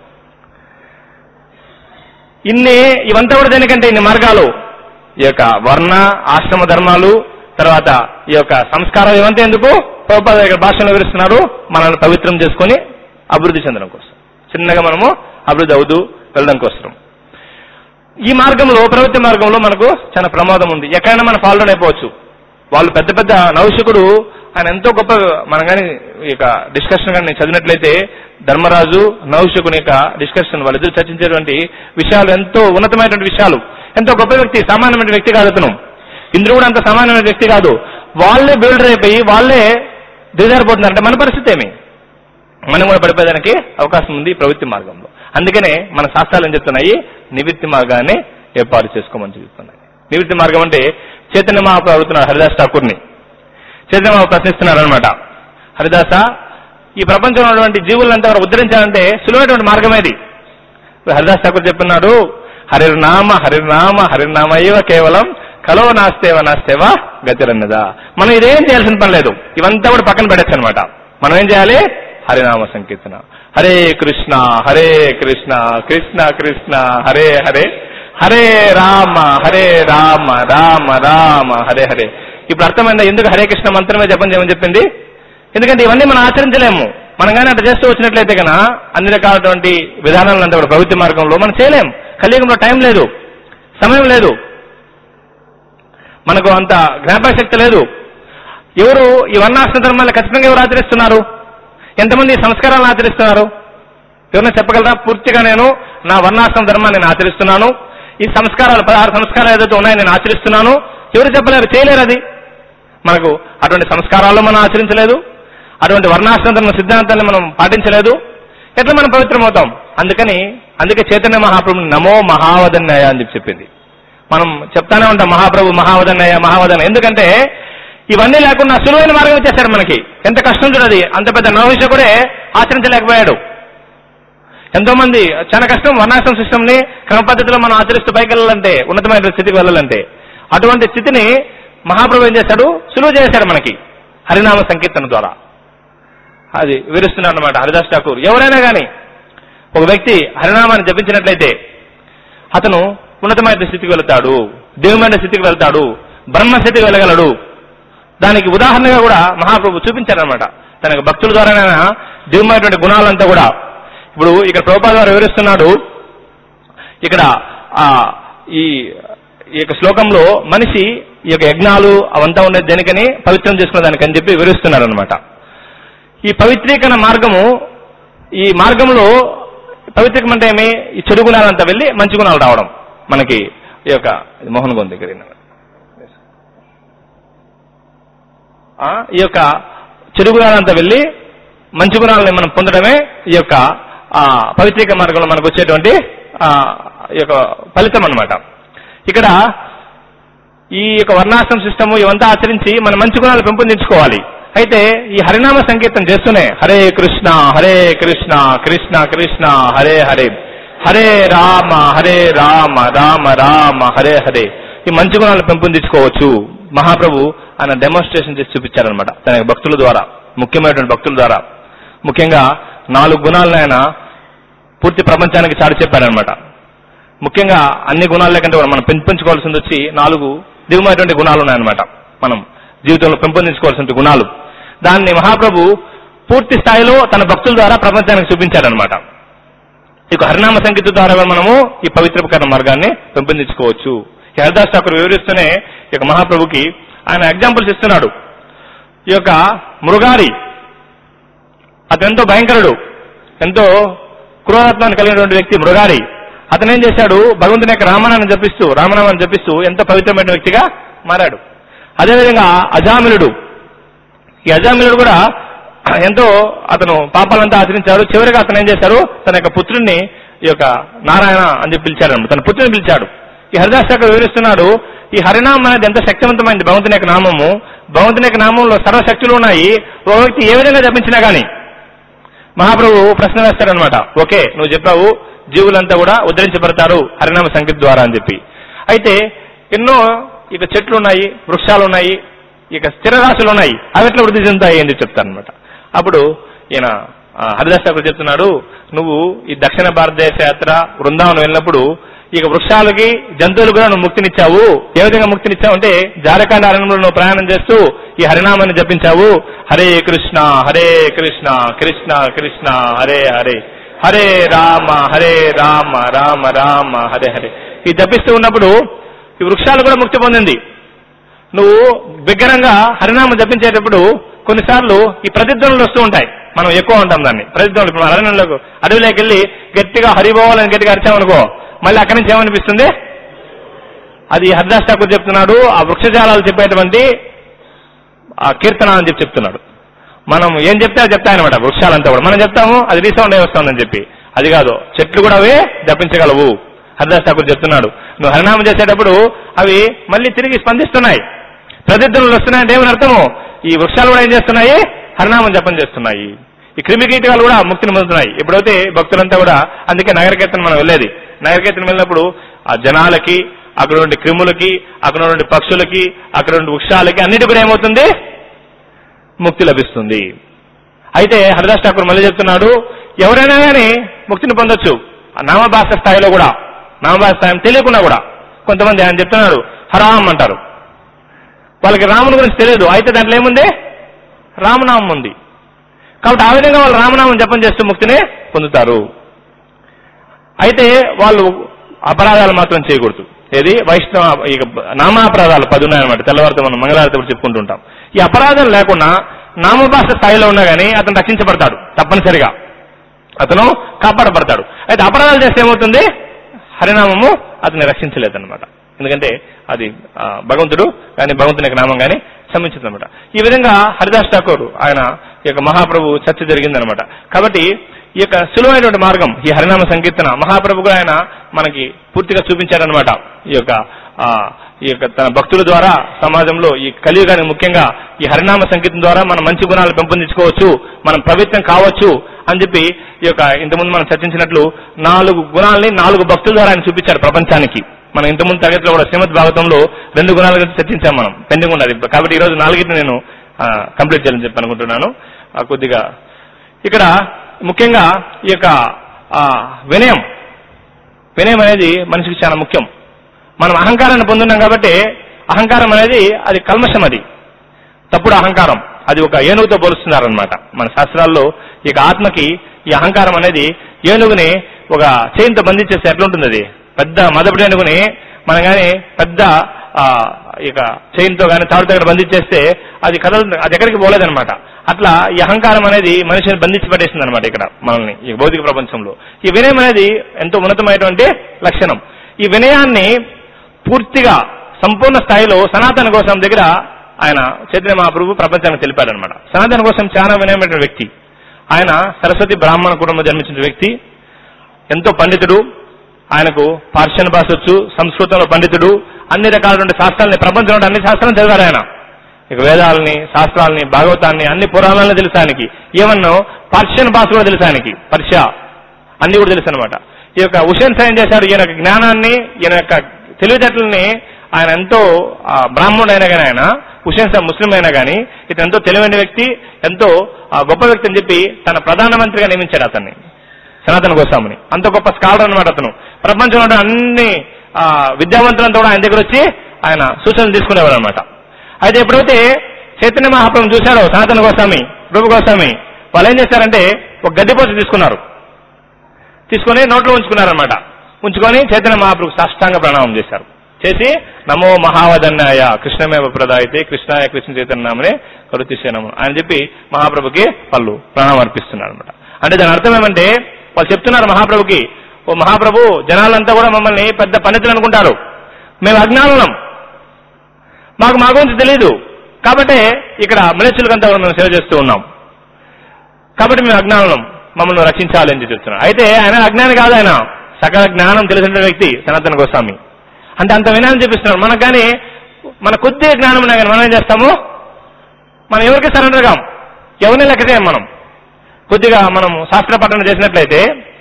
ఇన్ని ఇవంతా కూడా దేనికంటే ఇన్ని మార్గాలు ఈ యొక్క వర్ణ ఆశ్రమ ధర్మాలు తర్వాత ఈ యొక్క సంస్కారం ఇవంతా ఎందుకు ప్రభుపాద ఇక్కడ భాషలో వివరిస్తున్నారు మనల్ని పవిత్రం చేసుకొని అభివృద్ధి చెందడం కోసం చిన్నగా మనము అభివృద్ధి అవుతూ వెళ్ళడం కోసం ఈ మార్గంలో ప్రవృత్తి మార్గంలో మనకు చాలా ప్రమాదం ఉంది ఎక్కడైనా మనం ఫాలో అయిపోవచ్చు వాళ్ళు పెద్ద పెద్ద నౌషకుడు ఆయన ఎంతో గొప్ప మనం కానీ ఈ యొక్క డిస్కషన్ కానీ చదివినట్లయితే ధర్మరాజు నౌషకుని యొక్క డిస్కషన్ వాళ్ళిద్దరు చర్చించేటువంటి విషయాలు ఎంతో ఉన్నతమైనటువంటి విషయాలు ఎంతో గొప్ప వ్యక్తి సామాన్యమైన వ్యక్తి కాదు అతను ఇంద్రుడు కూడా అంత సామాన్యమైన వ్యక్తి కాదు వాళ్ళే బిల్డర్ అయిపోయి వాళ్ళే దిగజారిపోతున్నారు అంటే మన పరిస్థితి ఏమి మనం కూడా పడిపోయేదానికి అవకాశం ఉంది ఈ ప్రవృత్తి మార్గంలో అందుకనే మన శాస్త్రాలు ఏం చెప్తున్నాయి నివృత్తి మార్గాన్ని ఏర్పాటు చేసుకోమని చెప్తున్నాయి నివృత్తి మార్గం అంటే చైతన్య మహాప్రభు అడుగుతున్నాడు హరిదాస్ ఠాకూర్ని చైతన్య మహాప్రభు ప్రశ్నిస్తున్నారు అనమాట హరిదాస ఈ ప్రపంచంలో ఉన్నటువంటి జీవులంతా కూడా ఉద్ధరించాలంటే సులువైనటువంటి మార్గం ఏది ఇప్పుడు హరిదాస్ ఠాకూర్ చెప్తున్నాడు హరిర్నామ హరిర్నామ హరిర్నామయ్యవ కేవలం కలో నాస్తేవ నాస్తేవ గతిరన్నదా మనం ఇదేం చేయాల్సిన పని లేదు ఇవంతా కూడా పక్కన పెట్టచ్చు అనమాట మనం ఏం చేయాలి హరినామ సంకీర్తన హరే కృష్ణ హరే కృష్ణ కృష్ణ కృష్ణ హరే హరే హరే రామ హరే రామ రామ రామ హరే హరే ఇప్పుడు అర్థమైందా ఎందుకు హరే కృష్ణ మంత్రమే జపం చేయమని చెప్పింది ఎందుకంటే ఇవన్నీ మనం ఆచరించలేము మనం కానీ అట్లా చేస్తూ వచ్చినట్లయితే కన అన్ని రకాలటువంటి విధానాలను అంతా కూడా ప్రవృత్తి మార్గంలో మనం చేయలేం కలియుగంలో టైం లేదు సమయం లేదు మనకు అంత జ్ఞాపక శక్తి లేదు ఎవరు ఈ వర్ణాశ్రమ ధర్మాలు ఖచ్చితంగా ఎవరు ఆచరిస్తున్నారు ఎంతమంది ఈ సంస్కారాలను ఆచరిస్తున్నారు ఎవరైనా చెప్పగలరా పూర్తిగా నేను నా వర్ణాశ్రమ ధర్మాన్ని నేను ఆచరిస్తున్నాను ఈ సంస్కారాలు పదహారు సంస్కారాలు ఏదైతే ఉన్నాయో నేను ఆచరిస్తున్నాను ఎవరు చెప్పలేరు చేయలేరు అది మనకు అటువంటి సంస్కారాలు మనం ఆచరించలేదు అటువంటి వర్ణాశ్రమ ధర్మ సిద్ధాంతాన్ని మనం పాటించలేదు ఎట్లా మనం పవిత్రమవుతాం అందుకని అందుకే చైతన్య మహాప్రభుని నమో మహావదన్యాయ అని చెప్పి చెప్పింది మనం చెప్తానే ఉంటాం మహాప్రభు మహావదన్నయ్య మహావదన్న ఎందుకంటే ఇవన్నీ లేకుండా సులువైన మార్గం ఇచ్చేశారు మనకి ఎంత కష్టం చూడది అంత పెద్ద నవవిషకుడే ఆచరించలేకపోయాడు ఎంతో మంది చాలా కష్టం వర్ణాశ్రమ సిస్టమ్ ని క్రమ పద్ధతిలో మనం ఆచరిస్తూ పైకి వెళ్ళాలంటే ఉన్నతమైన స్థితికి వెళ్ళాలంటే అటువంటి స్థితిని మహాప్రభు ఏం చేశాడు సులువు చేశాడు మనకి హరినామ సంకీర్తన ద్వారా అది వివరిస్తున్నాడు అనమాట హరిదాస్ ఠాకూర్ ఎవరైనా కానీ ఒక వ్యక్తి హరినామాన్ని జపించినట్లయితే అతను ఉన్నతమైన స్థితికి వెళ్తాడు దివ్యమైన స్థితికి వెళ్తాడు బ్రహ్మ స్థితికి వెళ్ళగలడు దానికి ఉదాహరణగా కూడా మహాప్రభు చూపించారనమాట తన యొక్క భక్తుల ద్వారానైనా దివ్యమైనటువంటి గుణాలంతా కూడా ఇప్పుడు ఇక్కడ ప్రభుపాద గారు వివరిస్తున్నాడు ఇక్కడ ఆ ఈ ఈ యొక్క శ్లోకంలో మనిషి ఈ యొక్క యజ్ఞాలు అవంతా ఉండేది దేనికని పవిత్రం చేసుకునే దానికని చెప్పి వివరిస్తున్నారు అనమాట ఈ పవిత్రీకరణ మార్గము ఈ మార్గంలో పవిత్రికం అంటే ఏమి ఈ చెడు గుణాలంతా వెళ్ళి మంచి గుణాలు రావడం మనకి ఈ యొక్క ఇది మోహన్ గోన్ దగ్గర ఈయన. ఆ, ఈ యొక్క చెడు గుణాలంతా వెళ్ళి మంచి గుణాలని మనం పొందడమే ఈ యొక్క ఆ, పవిత్రిక మార్గంలో మనకు వచ్చేటువంటి ఆ, ఈ యొక్క ఫలితం అన్నమాట ఇక్కడ ఈ యొక్క వర్ణాశ్రమ సిస్టమ్ ఇవంతా ఆచరించి మన మంచి గుణాలు పెంపొందించుకోవాలి అయితే ఈ హరినామ సంకీర్తన చేస్తూనే హరే కృష్ణ హరే కృష్ణ కృష్ణ కృష్ణ హరే హరే హరే రామ హరే రామ రామ రామ హరే హరే ఈ మంచి గుణాలు పెంపొందించుకోవచ్చు మహాప్రభు ఆయన డెమోన్స్ట్రేషన్ చేసి చూపించారనమాట తన యొక్క భక్తుల ద్వారా ముఖ్యమైనటువంటి భక్తుల ద్వారా ముఖ్యంగా నాలుగు గుణాలను ఆయన పూర్తి ప్రపంచానికి చాటి చెప్పారనమాట ముఖ్యంగా అన్ని గుణాల కంటే కూడా మనం పెంపొంచుకోవాల్సింది వచ్చి నాలుగు దివ్యమైనటువంటి గుణాలు ఉన్నాయన్నమాట మనం జీవితంలో పెంపొందించుకోవాల్సిన గుణాలు దాన్ని మహాప్రభు పూర్తి స్థాయిలో తన భక్తుల ద్వారా ప్రపంచానికి చూపించారనమాట ఇక హరినామ సంగీత ద్వారా కూడా మనము ఈ పవిత్రకరణ మార్గాన్ని పెంపొందించుకోవచ్చు ఈ హరిదాస్ ఠాకూర్ వివరిస్తూనే ఈ యొక్క మహాప్రభుకి ఆయన ఎగ్జాంపుల్స్ ఇస్తున్నాడు ఈ యొక్క మృగారి అతను ఎంతో భయంకరుడు ఎంతో క్రూరత్వాన్ని కలిగినటువంటి వ్యక్తి మృగారి అతను ఏం చేశాడు భగవంతుని యొక్క రామనాన్ని జపిస్తూ రామనామాన్ని జపిస్తూ ఎంతో పవిత్రమైన వ్యక్తిగా మారాడు అదేవిధంగా అజామిలుడు ఈ అజామిలుడు కూడా ఎంతో అతను పాపాలంతా ఆచరించాడు చివరిగా అతను ఏం చేశారు తన యొక్క పుత్రుణ్ణి ఈ యొక్క నారాయణ అని చెప్పి పిలిచాడు తన పుత్రుని పిలిచాడు ఈ హరిదాస్ ఠాకూర్ వివరిస్తున్నాడు ఈ హరినామం అనేది ఎంత శక్తివంతమైంది భగవంతుని యొక్క నామము భగవంతుని యొక్క నామంలో సర్వశక్తులు ఉన్నాయి ఒక వ్యక్తి ఏ విధంగా జపించినా గానీ మహాప్రభు ప్రశ్న వేస్తాడనమాట ఓకే నువ్వు చెప్పావు జీవులంతా కూడా ఉద్ధరించబడతారు హరినామ సంగీత్ ద్వారా అని చెప్పి అయితే ఎన్నో ఇక చెట్లు ఉన్నాయి వృక్షాలు ఉన్నాయి ఇక స్థిరరాశులు ఉన్నాయి అవి ఎట్లా వృద్ధి చెందుతాయి అని చెప్తాను అనమాట అప్పుడు ఈయన ఆ, హరిదాస్ ఠాకూర్ చెప్తున్నాడు నువ్వు ఈ దక్షిణ భారతదేశ యాత్ర బృందావనం వెళ్ళినప్పుడు ఇక వృక్షాలకి జంతువులు కూడా నువ్వు ముక్తినిచ్చావు ఏ విధంగా ముక్తినిచ్చావు అంటే జారకాండ అరణ్యంలో నువ్వు ప్రయాణం చేస్తూ ఈ హరినామాన్ని జపించావు హరే కృష్ణ హరే కృష్ణ కృష్ణ కృష్ణ హరే హరే హరే రామ హరే రామ రామ రామ హరే హరే ఇది జపిస్తూ ఉన్నప్పుడు ఈ వృక్షాలు కూడా ముక్తి పొందింది నువ్వు బిగ్గరంగా హరినామం జపించేటప్పుడు కొన్నిసార్లు ఈ ప్రతిధ్వనులు వస్తూ ఉంటాయి మనం ఎక్కువ ఉంటాం దాన్ని ప్రతిధ్వనులు ఇప్పుడు అరణ్యంలోకి అడవిలోకి వెళ్ళి గట్టిగా హరిబోవాలని గట్టిగా అరిచామనుకో మళ్ళీ అక్కడి నుంచి ఏమనిపిస్తుంది అది హరిదాస్ ఠాకూర్ చెప్తున్నాడు ఆ వృక్షజాలాలు చెప్పేటువంటి ఆ కీర్తన అని చెప్పి చెప్తున్నాడు మనం ఏం చెప్తే అది చెప్తాయన్నమాట వృక్షాలంతా కూడా మనం చెప్తాము అది రీసౌండ్ అయి వస్తుందని చెప్పి అది కాదు చెట్లు కూడా అవే జపించగలవు హరిదాస్ ఠాకూర్ చెప్తున్నాడు నువ్వు హరినామం చేసేటప్పుడు అవి మళ్ళీ తిరిగి స్పందిస్తున్నాయి ప్రతిధ్వనులు వస్తున్నాయంటే ఏమని అర్థము ఈ వృక్షాలు కూడా ఏం చేస్తున్నాయి హరినామం జపం చేస్తున్నాయి ఈ క్రిమి కీటకాలు కూడా ముక్తిని పొందుతున్నాయి ఎప్పుడైతే భక్తులంతా కూడా అందుకే నగరకీర్తన మనం వెళ్ళేది నగరకీర్తన వెళ్ళినప్పుడు ఆ జనాలకి అక్కడ నుండి క్రిములకి అక్కడ నుండి పక్షులకి అక్కడ నుండి వృక్షాలకి అన్నిటి కూడా ఏమవుతుంది ముక్తి లభిస్తుంది అయితే హరిదాస్ ఠాకూర్ మళ్ళీ చెప్తున్నాడు ఎవరైనా కానీ ముక్తిని పొందొచ్చు ఆ నామభాష స్థాయిలో కూడా నామభాష స్థాయి తెలియకుండా కూడా కొంతమంది ఆయన చెప్తున్నారు హరాం అంటారు వాళ్ళకి రాముని గురించి తెలియదు అయితే దాంట్లో ఏముంది రామనామం ఉంది కాబట్టి ఆ విధంగా వాళ్ళు రామనామం జపం చేస్తూ ముక్తిని పొందుతారు అయితే వాళ్ళు అపరాధాలు మాత్రం చేయకూడదు ఏది వైష్ణవ ఇక నామాపరాధాలు పది ఉన్నాయన్నమాట తెల్లవారితో మనం మంగళవారితో కూడా చెప్పుకుంటుంటాం ఈ అపరాధం లేకుండా నామభాష స్థాయిలో ఉన్నా గానీ అతను రక్షించబడతాడు తప్పనిసరిగా అతను కాపాడబడతాడు అయితే అపరాధాలు చేస్తే ఏమవుతుంది హరినామము అతన్ని రక్షించలేదన్నమాట ఎందుకంటే అది ఆ, భగవంతుడు కానీ భగవంతుని యొక్క నామం కానీ క్షమించిందనమాట ఈ విధంగా హరిదాస్ ఠాకూర్ ఆయన ఈ యొక్క మహాప్రభు చర్చ జరిగిందనమాట కాబట్టి ఈ యొక్క సులువైనటువంటి మార్గం ఈ హరినామ సంకీర్తన మహాప్రభు కూడా ఆయన మనకి పూర్తిగా చూపించారనమాట ఈ యొక్క ఆ, ఈ యొక్క తన భక్తుల ద్వారా సమాజంలో ఈ కలియుగానికి ముఖ్యంగా ఈ హరినామ సంకీర్తన ద్వారా మనం మంచి గుణాలు పెంపొందించుకోవచ్చు మనం పవిత్రం కావచ్చు అని చెప్పి ఈ యొక్క ఇంతకుముందు మనం చర్చించినట్లు నాలుగు గుణాలని నాలుగు భక్తుల ద్వారా ఆయన చూపించారు ప్రపంచానికి మనం ఇంతకుముందు తరగతిలో కూడా శ్రీమద్ భాగవతంలో రెండు గుణాల గురించి చర్చించాం మనం పెండింగ్ ఉన్నది కాబట్టి ఈ రోజు నాలుగింటిని నేను కంప్లీట్ చేయాలని చెప్పి అనుకుంటున్నాను ఆ, కొద్దిగా ఇక్కడ ముఖ్యంగా ఈ యొక్క ఆ, వినయం వినయం అనేది మనిషికి చాలా ముఖ్యం మనం అహంకారాన్ని పొందున్నాం కాబట్టి అహంకారం అనేది అది కల్మషం అది తప్పుడు అహంకారం అది ఒక ఏనుగుతో పోలుస్తున్నారనమాట మన శాస్త్రాల్లో ఇక ఆత్మకి ఈ అహంకారం అనేది ఏనుగుని ఒక చైన్తో బంధించేస్తే ఎట్లుంటుంది అది పెద్ద మదపడి ఏనుగుని మనం కానీ పెద్ద ఆ, ఇక చైన్తో కానీ తాడు దగ్గర బంధించేస్తే అది కదల అది ఎక్కడికి పోలేదన్నమాట అట్లా ఈ అహంకారం అనేది మనిషిని బంధించి పట్టేసింది అనమాట ఇక్కడ మనల్ని ఈ భౌతిక ప్రపంచంలో ఈ వినయం అనేది ఎంతో ఉన్నతమైనటువంటి లక్షణం ఈ వినయాన్ని పూర్తిగా సంపూర్ణ స్థాయిలో సనాతన కోసం దగ్గర ఆయన చైతన్య మహాప్రభు ప్రపంచానికి తెలిపాడనమాట సనాతన కోసం చాలా వినయమైన వ్యక్తి ఆయన సరస్వతి బ్రాహ్మణ కుటుంబం జన్మించిన వ్యక్తి ఎంతో పండితుడు ఆయనకు పార్షియన్ భాష వచ్చు సంస్కృతంలో పండితుడు అన్ని రకాలైన శాస్త్రాలని ప్రపంచంలో అన్ని శాస్త్రాలను చదివారు ఆయన ఇక వేదాలని శాస్త్రాలని భాగవతాన్ని అన్ని పురాణాలను తెలుసు ఆయనకి ఏమన్నో పార్షియన్ భాష కూడా తెలుసు ఆయనకి పర్షియా అన్ని కూడా తెలుసు అనమాట ఈ యొక్క హుషేన్ సాయం చేశాడు ఈయన యొక్క జ్ఞానాన్ని ఈయన యొక్క తెలివితేటలని ఆయన ఎంతో ఆ, బ్రాహ్మణుడు అయినా కానీ ఆయన హుషేన్ సాహ్ ముస్లిం అయినా కానీ ఇతను ఎంతో తెలివైన వ్యక్తి ఎంతో ఆ, గొప్ప వ్యక్తి అని చెప్పి తన ప్రధానమంత్రిగా నియమించాడు అతన్ని సనాతన గోస్వామిని అంత గొప్ప స్కాలర్ అనమాట అతను ప్రపంచంలో ఉన్న అన్ని ఆ, విద్యావంతులంతా కూడా ఆయన దగ్గర వచ్చి ఆయన సూచనలు తీసుకునేవారు అనమాట అయితే ఎప్పుడైతే చైతన్య మహాప్రభుని చూశారో సనాతన గోస్వామి రూప గోస్వామి వాళ్ళు ఏం చేశారంటే ఒక గడ్డిపోత తీసుకున్నారు తీసుకొని నోట్లో ఉంచుకున్నారనమాట ఉంచుకొని చైతన్య మహాప్రభు సాష్టాంగ ప్రణామం చేశారు చేసి నమో మహావదన్యాయ కృష్ణమేవ ప్రదాయితే కృష్ణాయ కృష్ణ చైతన్యనామనే కరుతిశనము ఆయన చెప్పి మహాప్రభుకి వాళ్ళు ప్రణామం అర్పిస్తున్నారు అనమాట అంటే దాని అర్థం ఏమంటే వాళ్ళు చెప్తున్నారు మహాప్రభుకి ఓ మహాప్రభు జనాలంతా కూడా మమ్మల్ని పెద్ద పండితులు అనుకుంటారు మేము అజ్ఞానులం మాకు మా గురించి తెలియదు కాబట్టి ఇక్కడ మనుషులకంతా కూడా మేము సేవ చేస్తూ ఉన్నాం కాబట్టి మేము అజ్ఞానం మమ్మల్ని రక్షించాలి అని చెప్తున్నాడు అయితే ఆయన అజ్ఞాని కాదు ఆయన సకల జ్ఞానం తెలిసిన వ్యక్తి సనాతన గోస్వామి అంటే అంత వినాలని చూపిస్తున్నాడు మనకు కానీ మన కొద్దిగా జ్ఞానం ఉన్నా కానీ మనం ఏం చేస్తాము మనం ఎవరికి సరెండర్ కాం ఎవరిని లెక్క చేయం మనం కొద్దిగా మనం శాస్త్ర పఠనం చేసినట్లయితే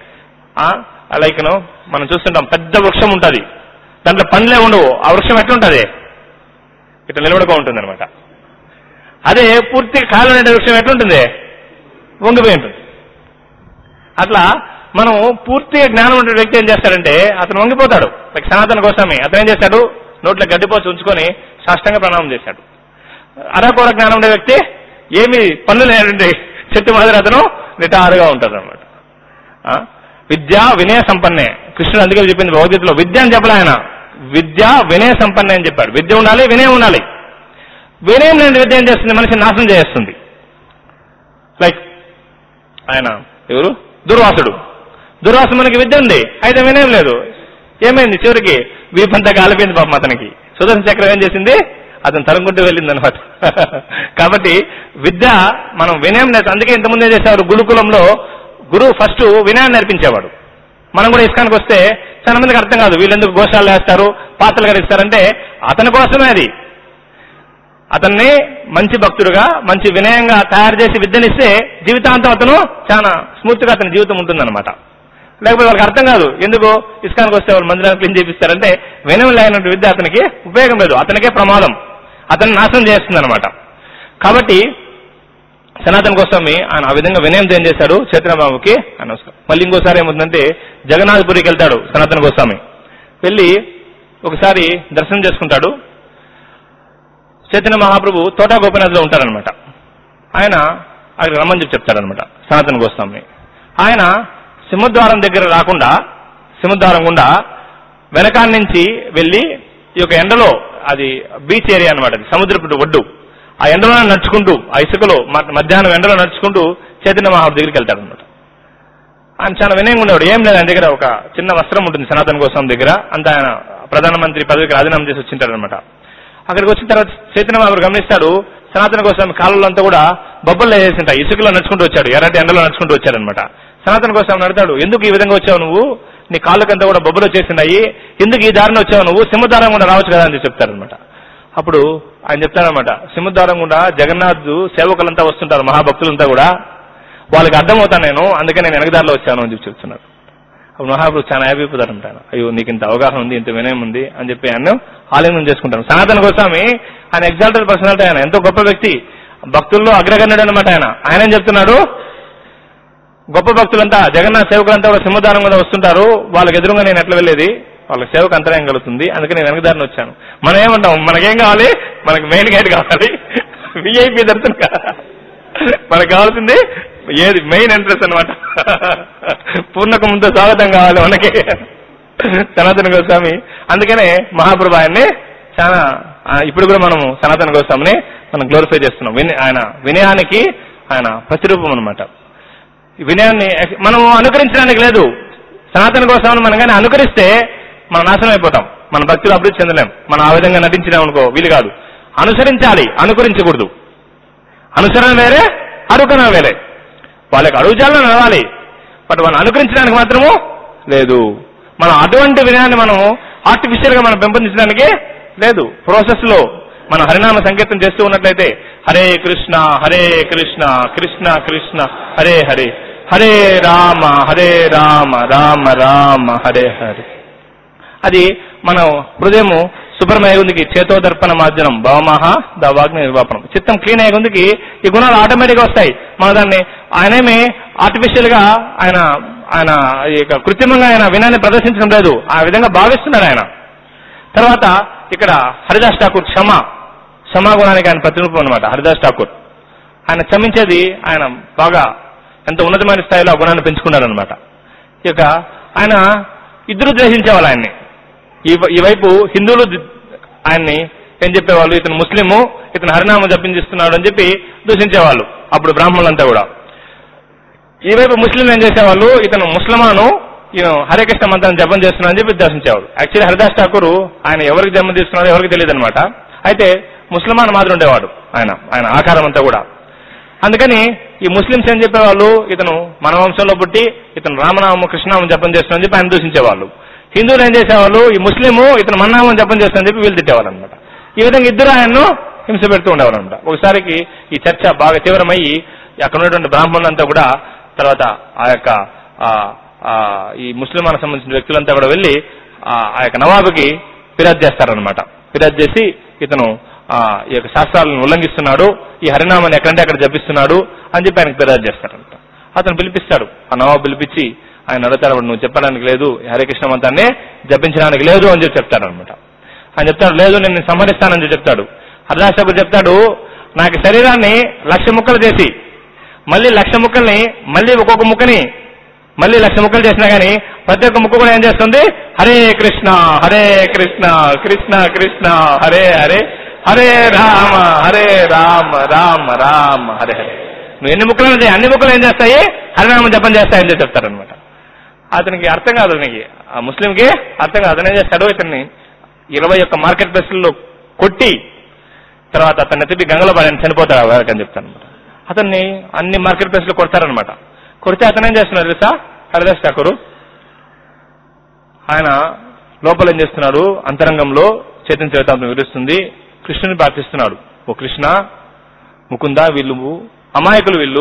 లైక్ మనం చూస్తుంటాం పెద్ద వృక్షం ఉంటుంది దాంట్లో పండ్లే ఉండవు ఆ వృక్షం ఎట్లుంటది ఇట్లా నిలబడుకో ఉంటుంది అనమాట అదే పూర్తిగా కాలం వృక్షం ఎట్లుంటుంది వంగిపోయి ఉంటుంది అట్లా మనం పూర్తిగా జ్ఞానం ఉండే వ్యక్తి ఏం చేస్తాడంటే అతను వంగిపోతాడు లైక్ సనాతన కోసమే అతను ఏం చేస్తాడు నోట్లో గడ్డిపోసి ఉంచుకొని సాష్టంగా ప్రణామం చేశాడు అరకూర జ్ఞానం ఉండే వ్యక్తి ఏమి పనులు లేనండి చెట్టు మాదిరి అతను నిటారుగా ఉంటాడు అనమాట విద్య వినయ సంపన్నే కృష్ణుడు అందుకే చెప్పింది భగవద్గీతలో విద్య అని చెప్పలే ఆయన విద్య వినయ సంపన్నే అని చెప్పాడు విద్య ఉండాలి వినయం ఉండాలి వినయం లేని విద్య ఏం చేస్తుంది మనిషిని నాశనం చేస్తుంది లైక్ ఆయన ఎవరు దుర్వాసుడు దుర్వాసు మనకి విద్య ఉంది అయితే వినయం లేదు ఏమైంది చివరికి వీపంతా కాలిపోయింది పాపం అతనికి సుదర్శన చక్రం ఏం చేసింది అతను తరుముకుంటూ వెళ్ళింది అనమాట కాబట్టి విద్య మనం వినయం లేదు అందుకే ఇంతకుముందు ఏం చేసేవారు గురుకులంలో గురువు ఫస్ట్ వినయాన్ని నేర్పించేవాడు మనం కూడా ఇస్కానికి వస్తే చాలా మందికి అర్థం కాదు వీళ్ళెందుకు గోశాలు వేస్తారు పాత్రలు కడిస్తారంటే అతని కోసమే అది అతన్ని మంచి భక్తుడుగా మంచి వినయంగా తయారు చేసి విద్యనిస్తే జీవితాంతం అతను చాలా స్మూత్ గా అతని జీవితం ఉంటుందన్నమాట లేకపోతే వాళ్ళకి అర్థం కాదు ఎందుకు ఇస్కానికి వస్తే వాళ్ళు మందిరాన్ని క్లీన్ చేపిస్తారంటే వినయం లేనటువంటి విద్య అతనికి ఉపయోగం లేదు అతనికే ప్రమాదం అతన్ని నాశనం చేస్తుంది అనమాట కాబట్టి సనాతన గోస్వామి ఆయన ఆ విధంగా వినయంతో ఏం చేశాడు చైతన్యబాబుకి ఆయన మళ్ళీ ఇంకోసారి ఏమవుతుందంటే జగన్నాథపురికి వెళ్తాడు సనాతన గోస్వామి వెళ్ళి ఒకసారి దర్శనం చేసుకుంటాడు చైతన్య మహాప్రభు తోటా గోపీనాథ్లో ఉంటారనమాట ఆయన అక్కడికి రమ్మని చెప్పి చెప్తాడనమాట సనాతన గోస్వామి ఆయన సింహద్వారం దగ్గర రాకుండా సింహద్వారం గుండా వెనకాల నుంచి వెళ్ళి ఈ యొక్క ఎండలో అది బీచ్ ఏరియా అనమాట అది సముద్రపు ఒడ్డు ఆ ఎండలో నడుచుకుంటూ ఆ ఇసుకలో మ- మధ్యాహ్నం ఎండలో నడుచుకుంటూ చైతన్య మహాప్రభు దగ్గరికి వెళ్తాడనమాట ఆయన చాలా వినయంగా ఉండేవాడు ఏం లేదు ఆయన దగ్గర ఒక చిన్న వస్త్రం ఉంటుంది సనాతన గోస్వామి దగ్గర అంత ఆయన ప్రధానమంత్రి పదవికి రాజీనామా చేసి వచ్చింటాడనమాట అక్కడికి వచ్చిన తర్వాత చైతన్య మహాప్రభు గమనిస్తాడు సనాతన గోస్వామి కాలంలో అంతా కూడా బొబ్బలు వేసింటాయి ఇసుకలో నడుచుకుంటూ వచ్చాడు ఎర్రటి ఎండలో నడుచుకుంటూ వచ్చాడనమాట సనాతన గోస్వామి అడుగుతాడు ఎందుకు ఈ విధంగా వచ్చావు నువ్వు నీ కాళ్ళకంతా కూడా బొబ్బలు వచ్చేసినాయి ఎందుకు ఈ దారిని వచ్చావు నువ్వు సింహద్వారం కూడా రావచ్చు కదా అని చెప్తారనమాట అప్పుడు ఆయన చెప్తారనమాట సింహద్వారం కూడా జగన్నాథ్ సేవకులంతా వస్తుంటారు మహాభక్తులంతా కూడా వాళ్ళకి అర్థమవుతాను నేను అందుకే నేను వెనకదారిలో వచ్చాను అని చెప్పి చెప్తున్నాడు అప్పుడు మహాప్రభు చాలా హ్యాపీ అయిపోతారంట ఆయన. అయ్యో నీకు ఇంత అవగాహన ఉంది ఇంత వినయం ఉంది అని చెప్పి ఆయన ఆలింగనం చేసుకుంటాను సనాతన గోస్వామి ఆయన ఎగ్జాల్టెడ్ పర్సనాలిటీ ఆయన ఎంతో గొప్ప వ్యక్తి భక్తుల్లో అగ్రగణ్యుడు అనమాట ఆయన ఆయన ఏం చెప్తున్నాడు గొప్ప భక్తులంతా జగన్నాథ్ సేవకులంతా కూడా సింహదానం మీద వస్తుంటారు వాళ్ళకి ఎదురుగా నేను ఎట్లా వెళ్ళేది వాళ్ళ సేవకు అంతరాయం కలుగుతుంది అందుకే నేను వెనకదారిని వచ్చాను మనం ఏమంటాం మనకేం కావాలి మనకి మెయిన్ గైడ్ కావాలి విఐపి దర్శనం కావాలి మనకు కావాల్సింది ఏది మెయిన్ ఎంట్రెన్స్ అనమాట పూర్ణకు ముందు స్వాగతం కావాలి మనకి సనాతన గోస్వామి అందుకనే మహాప్రభు ఆయన్ని చాలా ఆ, ఇప్పుడు కూడా మనము సనాతన గోస్వామిని మనం గ్లోరిఫై చేస్తున్నాం వినయ ఆయన వినయానికి ఆయన ప్రతిరూపం అనమాట వినయాన్ని మనం అనుకరించడానికి లేదు సనాతన గోస్వామిని మనం కానీ అనుకరిస్తే మనం నాశనం అయిపోతాం మన భక్తులు అభివృద్ధి చెందలేం మనం ఆ విధంగా నటించినాం అనుకో వీలు కాదు అనుసరించాలి అనుకరించకూడదు అనుసరణ వేరే అడుగున వేరే వాళ్ళకి అడుగుజాలను నడవాలి బట్ వాళ్ళని అనుకరించడానికి మాత్రము లేదు మనం అటువంటి వినయాన్ని మనం ఆర్టిఫిషియల్ గా మనం పెంపొందించడానికి లేదు ప్రాసెస్ లో మనం హరినామ సంకీర్తన చేస్తూ ఉన్నట్లయితే హరే కృష్ణ హరే కృష్ణ కృష్ణ కృష్ణ హరే హరే హరే రామ హరే రామ రామ రామ హరే హరే అది మన హృదయము శుభ్రమయ్యేందుకు చేతోదర్పణ మాధ్యమం భవమహ దవాగ్ని నిర్వాపనం చిత్తం క్లీన్ అయ్యేందుకు ఈ గుణాలు ఆటోమేటిక్ గా వస్తాయి మన దాన్ని ఆయనేమి ఆర్టిఫిషియల్ గా ఆయన ఆయన ఈ యొక్క కృత్రిమంగా ఆయన వినాన్ని ప్రదర్శించడం లేదు ఆ విధంగా భావిస్తున్నాడు ఆయన తర్వాత ఇక్కడ హరిదాస్ ఠాకూర్ క్షమ క్షమా గుణానికి ఆయన ప్రతిరూపం అనమాట హరిదాస్ ఠాకూర్ ఆయన క్షమించేది ఆయన బాగా ఎంత ఉన్నతమైన స్థాయిలో ఆ గుణాన్ని పెంచుకున్నాడు అనమాట ఇక ఆయన ఇద్దరు ద్వేషించేవాళ్ళు ఆయన్ని ఈ ఈ వైపు హిందువులు ది- ఆయన్ని ఏం చెప్పేవాళ్ళు ఇతను ముస్లిము ఇతను హరినామ జపించిస్తున్నాడు అని చెప్పి దూషించేవాళ్ళు అప్పుడు బ్రాహ్మణులంతా కూడా ఈ వైపు ముస్లింలు ఏం చేసేవాళ్ళు ఇతను ముస్లిమాను ఈయన హరే కృష్ణ మంత్రాన్ని జపం చేస్తున్నాడు అని చెప్పి దర్శించేవాడు యాక్చువల్లీ హరిదాస్ ఠాకూర్ ఆయన ఎవరికి జన్మ తీసుకున్నాడో ఎవరికి తెలియదు అనమాట అయితే ముస్లిమాన్ మాదిరి ఉండేవాడు ఆయన ఆయన ఆకారం అంతా కూడా అందుకని ఈ ముస్లింస్ ఏం చెప్పేవాళ్ళు ఇతను మన వంశంలో పుట్టి ఇతను రామనామం కృష్ణనామం జపం చేస్తానని చెప్పి ఆయన దూషించేవాళ్ళు హిందువులు ఏం చేసేవాళ్ళు ఈ ముస్లిము ఇతను మన్నామం జపం చేస్తానని చెప్పి వీళ్ళు తిట్టేవాళ్ళు అనమాట ఈ విధంగా ఇద్దరు ఆయన్ను హింస పెడుతూ ఉండేవాళ్ళు అనమాట ఒకసారికి ఈ చర్చ బాగా తీవ్రమయ్యి అక్కడ ఉన్నటువంటి బ్రాహ్మణులంతా కూడా తర్వాత ఆ యొక్క ఆ, ఆ, ఈ ముస్లిమానికి సంబంధించిన వ్యక్తులంతా కూడా వెళ్ళి ఆ ఆ యొక్క నవాబుకి ఫిర్యాదు చేస్తారనమాట ఫిర్యాదు చేసి ఇతను ఆ, ఈ యొక్క శాస్త్రాలను ఉల్లంఘిస్తున్నాడు ఈ హరినామాన్ని ఎక్కడంటే అక్కడ జపిస్తున్నాడు అని చెప్పి ఆయనకు ఫిర్యాదు చేస్తారంట అతను పిలిపిస్తాడు ఆ నవాబు పిలిపించి ఆయన అడుగుతాడు "అప్పుడు నువ్వు చెప్పడానికి లేదు ఈ హరికృష్ణ మంతాన్ని జపించడానికి లేదు అని చెప్పి చెప్తాడు అనమాట ఆయన చెప్తాడు లేదు నేను నిన్ను సంహరిస్తానని చెప్పి చెప్తాడు హరిదాసకు చెప్తాడు నాకు శరీరాన్ని లక్ష ముక్కలు చేసి మళ్ళీ లక్ష ముక్కల్ని మళ్ళీ ఒక్కొక్క ముక్కని మళ్ళీ లక్ష ముక్కలు చేసినా గానీ ప్రతి ఒక్క ముక్క కూడా ఏం చేస్తుంది హరే కృష్ణ హరే కృష్ణ కృష్ణ కృష్ణ హరే హరే హరే రామ హరే రామ రామ రామ హరే హరే నువ్వు ఎన్ని ముక్కలు చేయి అన్ని ముక్కలు ఏం చేస్తాయి హరినామం జపం చేస్తాయని చెప్పి చెప్తారనమాట అతనికి అర్థం కాదు అతనికి ఆ ముస్లింకి అర్థం కాదు అతను ఏం చేస్తాడు ఇతన్ని ఇరవై ఒక్క మార్కెట్ ప్లేస్లలో కొట్టి తర్వాత అతన్ని ఎత్తి గంగలో పడి చనిపోతాడు ఆ వేరకని చెప్తాను అనమాట అతన్ని అన్ని మార్కెట్ ప్లేస్ లో కొడతారనమాట కొడితే అతను ఏం చేస్తున్నారు తెలుసా హరిదాస్ ఠాకూరు ఆయన లోపల ఏం చేస్తున్నాడు అంతరంగంలో చైతన్య చరితాంతం విరుస్తుంది కృష్ణుని ప్రార్థిస్తున్నాడు ఓ కృష్ణ ముకుంద వీళ్ళు అమాయకులు వీళ్ళు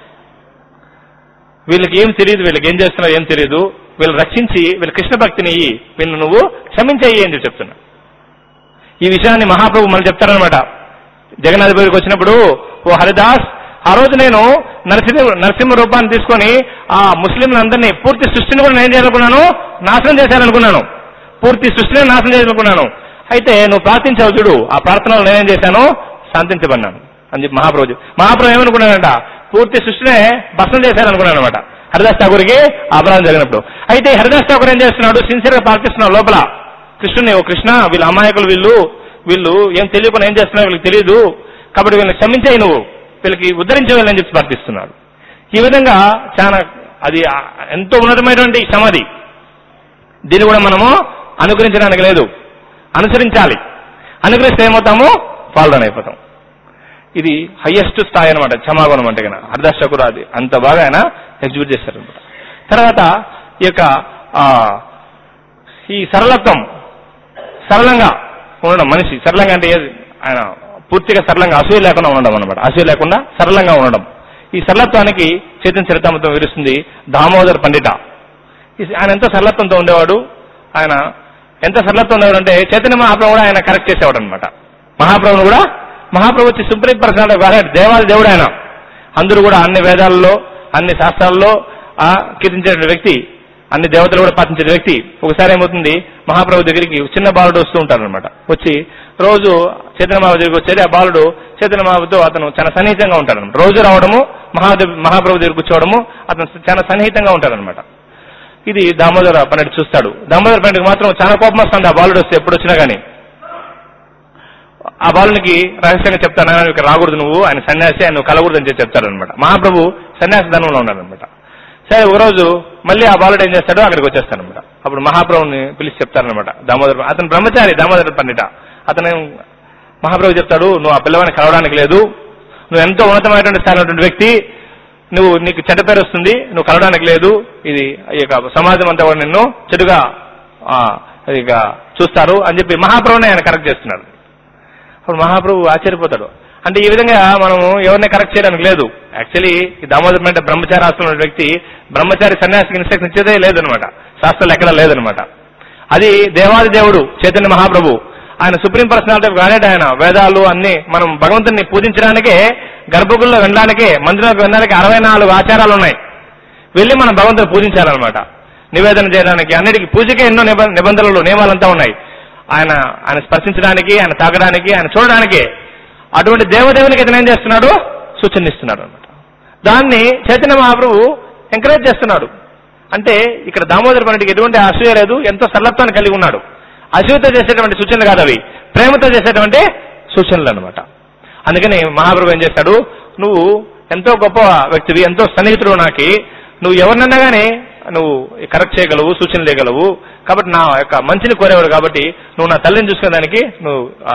వీళ్ళకి ఏం తెలియదు వీళ్ళకి ఏం చేస్తున్నారో ఏం తెలియదు వీళ్ళు రక్షించి వీళ్ళ కృష్ణ భక్తిని ఇయ్యి వీళ్ళు నువ్వు క్షమించేయి అని చెప్పి చెప్తున్నా ఈ విషయాన్ని మహాప్రభు మళ్ళీ చెప్తారనమాట జగన్నాథ్ దగ్గరికి వచ్చినప్పుడు ఓ హరిదాస్ ఆ రోజు నేను నరసింహ నరసింహ రూపాన్ని తీసుకొని ఆ ముస్లింలందరినీ పూర్తి సృష్టిని కూడా నేను చేయాలనుకున్నాను నాశనం చేశాననుకున్నాను పూర్తి సృష్టిని నాశనం చేయాలనుకున్నాను అయితే నువ్వు ప్రార్థించావు చూడు ఆ ప్రార్థనలో నేనేం చేశాను శాంతించబడినాను అని చెప్పి మహాప్రభు చెప్పి- మహాప్రభు ఏమనుకున్నాడంట పూర్తి సృష్టినే భస్మం చేశారనుకున్నాను అనమాట హరిదాస్ ఠాకూర్కి ఆ అపరాధం జరిగినప్పుడు అయితే ఈ హరిదాస్ ఠాకూర్ ఏం చేస్తున్నాడు సిన్సియర్ గా ప్రార్థిస్తున్నాడు లోపల కృష్ణుని ఓ కృష్ణ వీళ్ళ అమాయకులు వీళ్ళు వీళ్ళు ఏం తెలియకుండా ఏం చేస్తున్నారో వీళ్ళకి తెలియదు కాబట్టి వీళ్ళని క్షమించాయి నువ్వు వీళ్ళకి ఉద్ధరించే వెళ్ళని చెప్పి ప్రార్థిస్తున్నాడు ఈ విధంగా చాలా అది ఆ- ఎంతో ఉన్నతమైనటువంటి సమాధి దీన్ని కూడా మనము అనుగ్రహించడానికి లేదు అనుసరించాలి అనుగ్రహిస్తే ఏమవుతాము ఫాల్డన్ అయిపోతాం ఇది హయ్యెస్ట్ స్థాయి అనమాట క్షమాగుణం అంటే కనుక హరిదాస్ ఠాకూర్ అది అంత బాగా ఆయన ఎగ్జిక్యూట్ చేశారనమాట తర్వాత ఈ యొక్క ఆ, ఈ సరళత్వం సరళంగా ఉండడం మనిషి సరళంగా అంటే ఏది ఆయన పూర్తిగా సరళంగా అసూయ లేకుండా ఉండడం అనమాట అసూయ లేకుండా సరళంగా ఉండడం ఈ సరళత్వానికి చైతన్య చరితామృతం విరుస్తుంది దామోదర్ పండిత ఈ- ఆయన ఎంతో సరళత్వంతో ఉండేవాడు ఆయన ఎంత సరళత్వం ఉండేవాడు అంటే చైతన్య మహాప్రభు కూడా ఆయన కరెక్ట్ చేసేవాడు అనమాట మహాప్రభుని కూడా మహాప్రభు వచ్చి సుప్రీం పర్సనాలిటీ గాడ్ దేవాది దేవుడు ఆయన అందరూ కూడా అన్ని వేదాల్లో అన్ని శాస్త్రాల్లో ఆ కీర్తించిన వ్యక్తి అన్ని దేవతలు కూడా పాటించిన వ్యక్తి ఒకసారి ఏమవుతుంది మహాప్రభు దగ్గరికి చిన్న బాలుడు వస్తూ ఉంటారనమాట వచ్చి రోజు చైతన్య మహాప్రభు దగ్గరికి వచ్చేది ఆ బాలుడు చైతన్య మహాప్రభుతో అతను చాలా సన్నిహితంగా ఉంటాడనమాట రోజు రావడము మహాదేవ్ మహాప్రభు దగ్గర కూర్చోవడము అతను చాలా సన్నిహితంగా ఉంటాడనమాట ఇది దామోదర పండిట్ చూస్తాడు దామోదర పండిట్కి మాత్రం చాలా కోపం వస్తుంది ఆ బాలుడు వస్తే ఎప్పుడు వచ్చినా గానీ ఆ బాలునికి రహస్యంగా చెప్తాను "నాయనా, ఇక్కడ రాకూడదు నువ్వు ఆయన సన్యాసి ఆయన నువ్వు కలగూడదు అని చెప్పి చెప్తాడు అనమాట మహాప్రభు సన్యాసి ధనంలో ఉన్నాడనమాట సరే ఒకరోజు మళ్ళీ ఆ బాలుడు ఏం చేస్తాడో అక్కడికి వచ్చేస్తాడనమాట అప్పుడు మహాప్రభుని పిలిచి చెప్తారనమాట దామోదర అతను బ్రహ్మచారి దామోదర పండిట అతను మహాప్రభు చెప్తాడు నువ్వు ఆ పిల్లవాడిని కలవడానికి లేదు నువ్వు ఎంతో ఉన్నతమైనటువంటి స్థాయినటువంటి వ్యక్తి నువ్వు నీకు చెడ్డ పేరు వస్తుంది నువ్వు కలవడానికి లేదు ఇది ఈ యొక్క సమాజం అంతా కూడా నిన్ను చెడుగా ఆ, ఇక చూస్తారు అని చెప్పి మహాప్రభుని ఆయన కరెక్ట్ చేస్తున్నాడు అప్పుడు మహాప్రభు ఆశ్చర్యపోతాడు అంటే ఈ విధంగా మనము ఎవరిని కరెక్ట్ చేయడానికి లేదు యాక్చువల్లీ ఈ దామోదరం అంటే బ్రహ్మచారి ఆశ్రమం ఉన్న వ్యక్తి బ్రహ్మచారి సన్యాసికి ఇన్స్ట్రక్షన్ ఇచ్చేదే లేదనమాట శాస్త్రాలు ఎక్కడా లేదనమాట అది దేవాది దేవుడు చైతన్య మహాప్రభు ఆయన సుప్రీం పర్సనాలిటీ గానే ఆయన వేదాలు అన్ని మనం భగవంతుని పూజించడానికే గర్భగుల్లో వెళ్ళడానికే మందిరంలోకి వెళ్ళడానికి అరవై నాలుగు ఆచారాలు ఉన్నాయి వెళ్ళి మనం భగవంతుని పూజించాలన్నమాట నివేదన చేయడానికి అన్నిటికీ పూజకే ఎన్నో నిబ- నిబంధనలు నియమాలంతా ఉన్నాయి ఆయన ఆయన స్పర్శించడానికి ఆయన తాగడానికి ఆయన చూడడానికి అటువంటి దేవదేవునికి ఇతను ఏం చేస్తున్నాడు సూచన ఇస్తున్నాడు అనమాట దాన్ని చైతన్య మహాప్రభు ఎంకరేజ్ చేస్తున్నాడు అంటే ఇక్కడ దామోదర పండికి ఎటువంటి అసూయ లేదు ఎంతో సరళత్వాన్ని కలిగి ఉన్నాడు అసూయతో చేసేటువంటి సూచనలు కాదు అవి ప్రేమతో చేసేటువంటి సూచనలు అనమాట అందుకని మహాప్రభు ఏం చేశాడు నువ్వు ఎంతో గొప్ప వ్యక్తివి ఎంతో సన్నిహితుడు నాకి నువ్వు ఎవరినన్నా గానీ నువ్వు కరెక్ట్ చేయగలవు సూచనలు చేయగలవు కాబట్టి నా యొక్క మంచిని కోరేవాడు కాబట్టి నువ్వు నా తల్లిని చూసుకునేదానికి నువ్వు ఆ,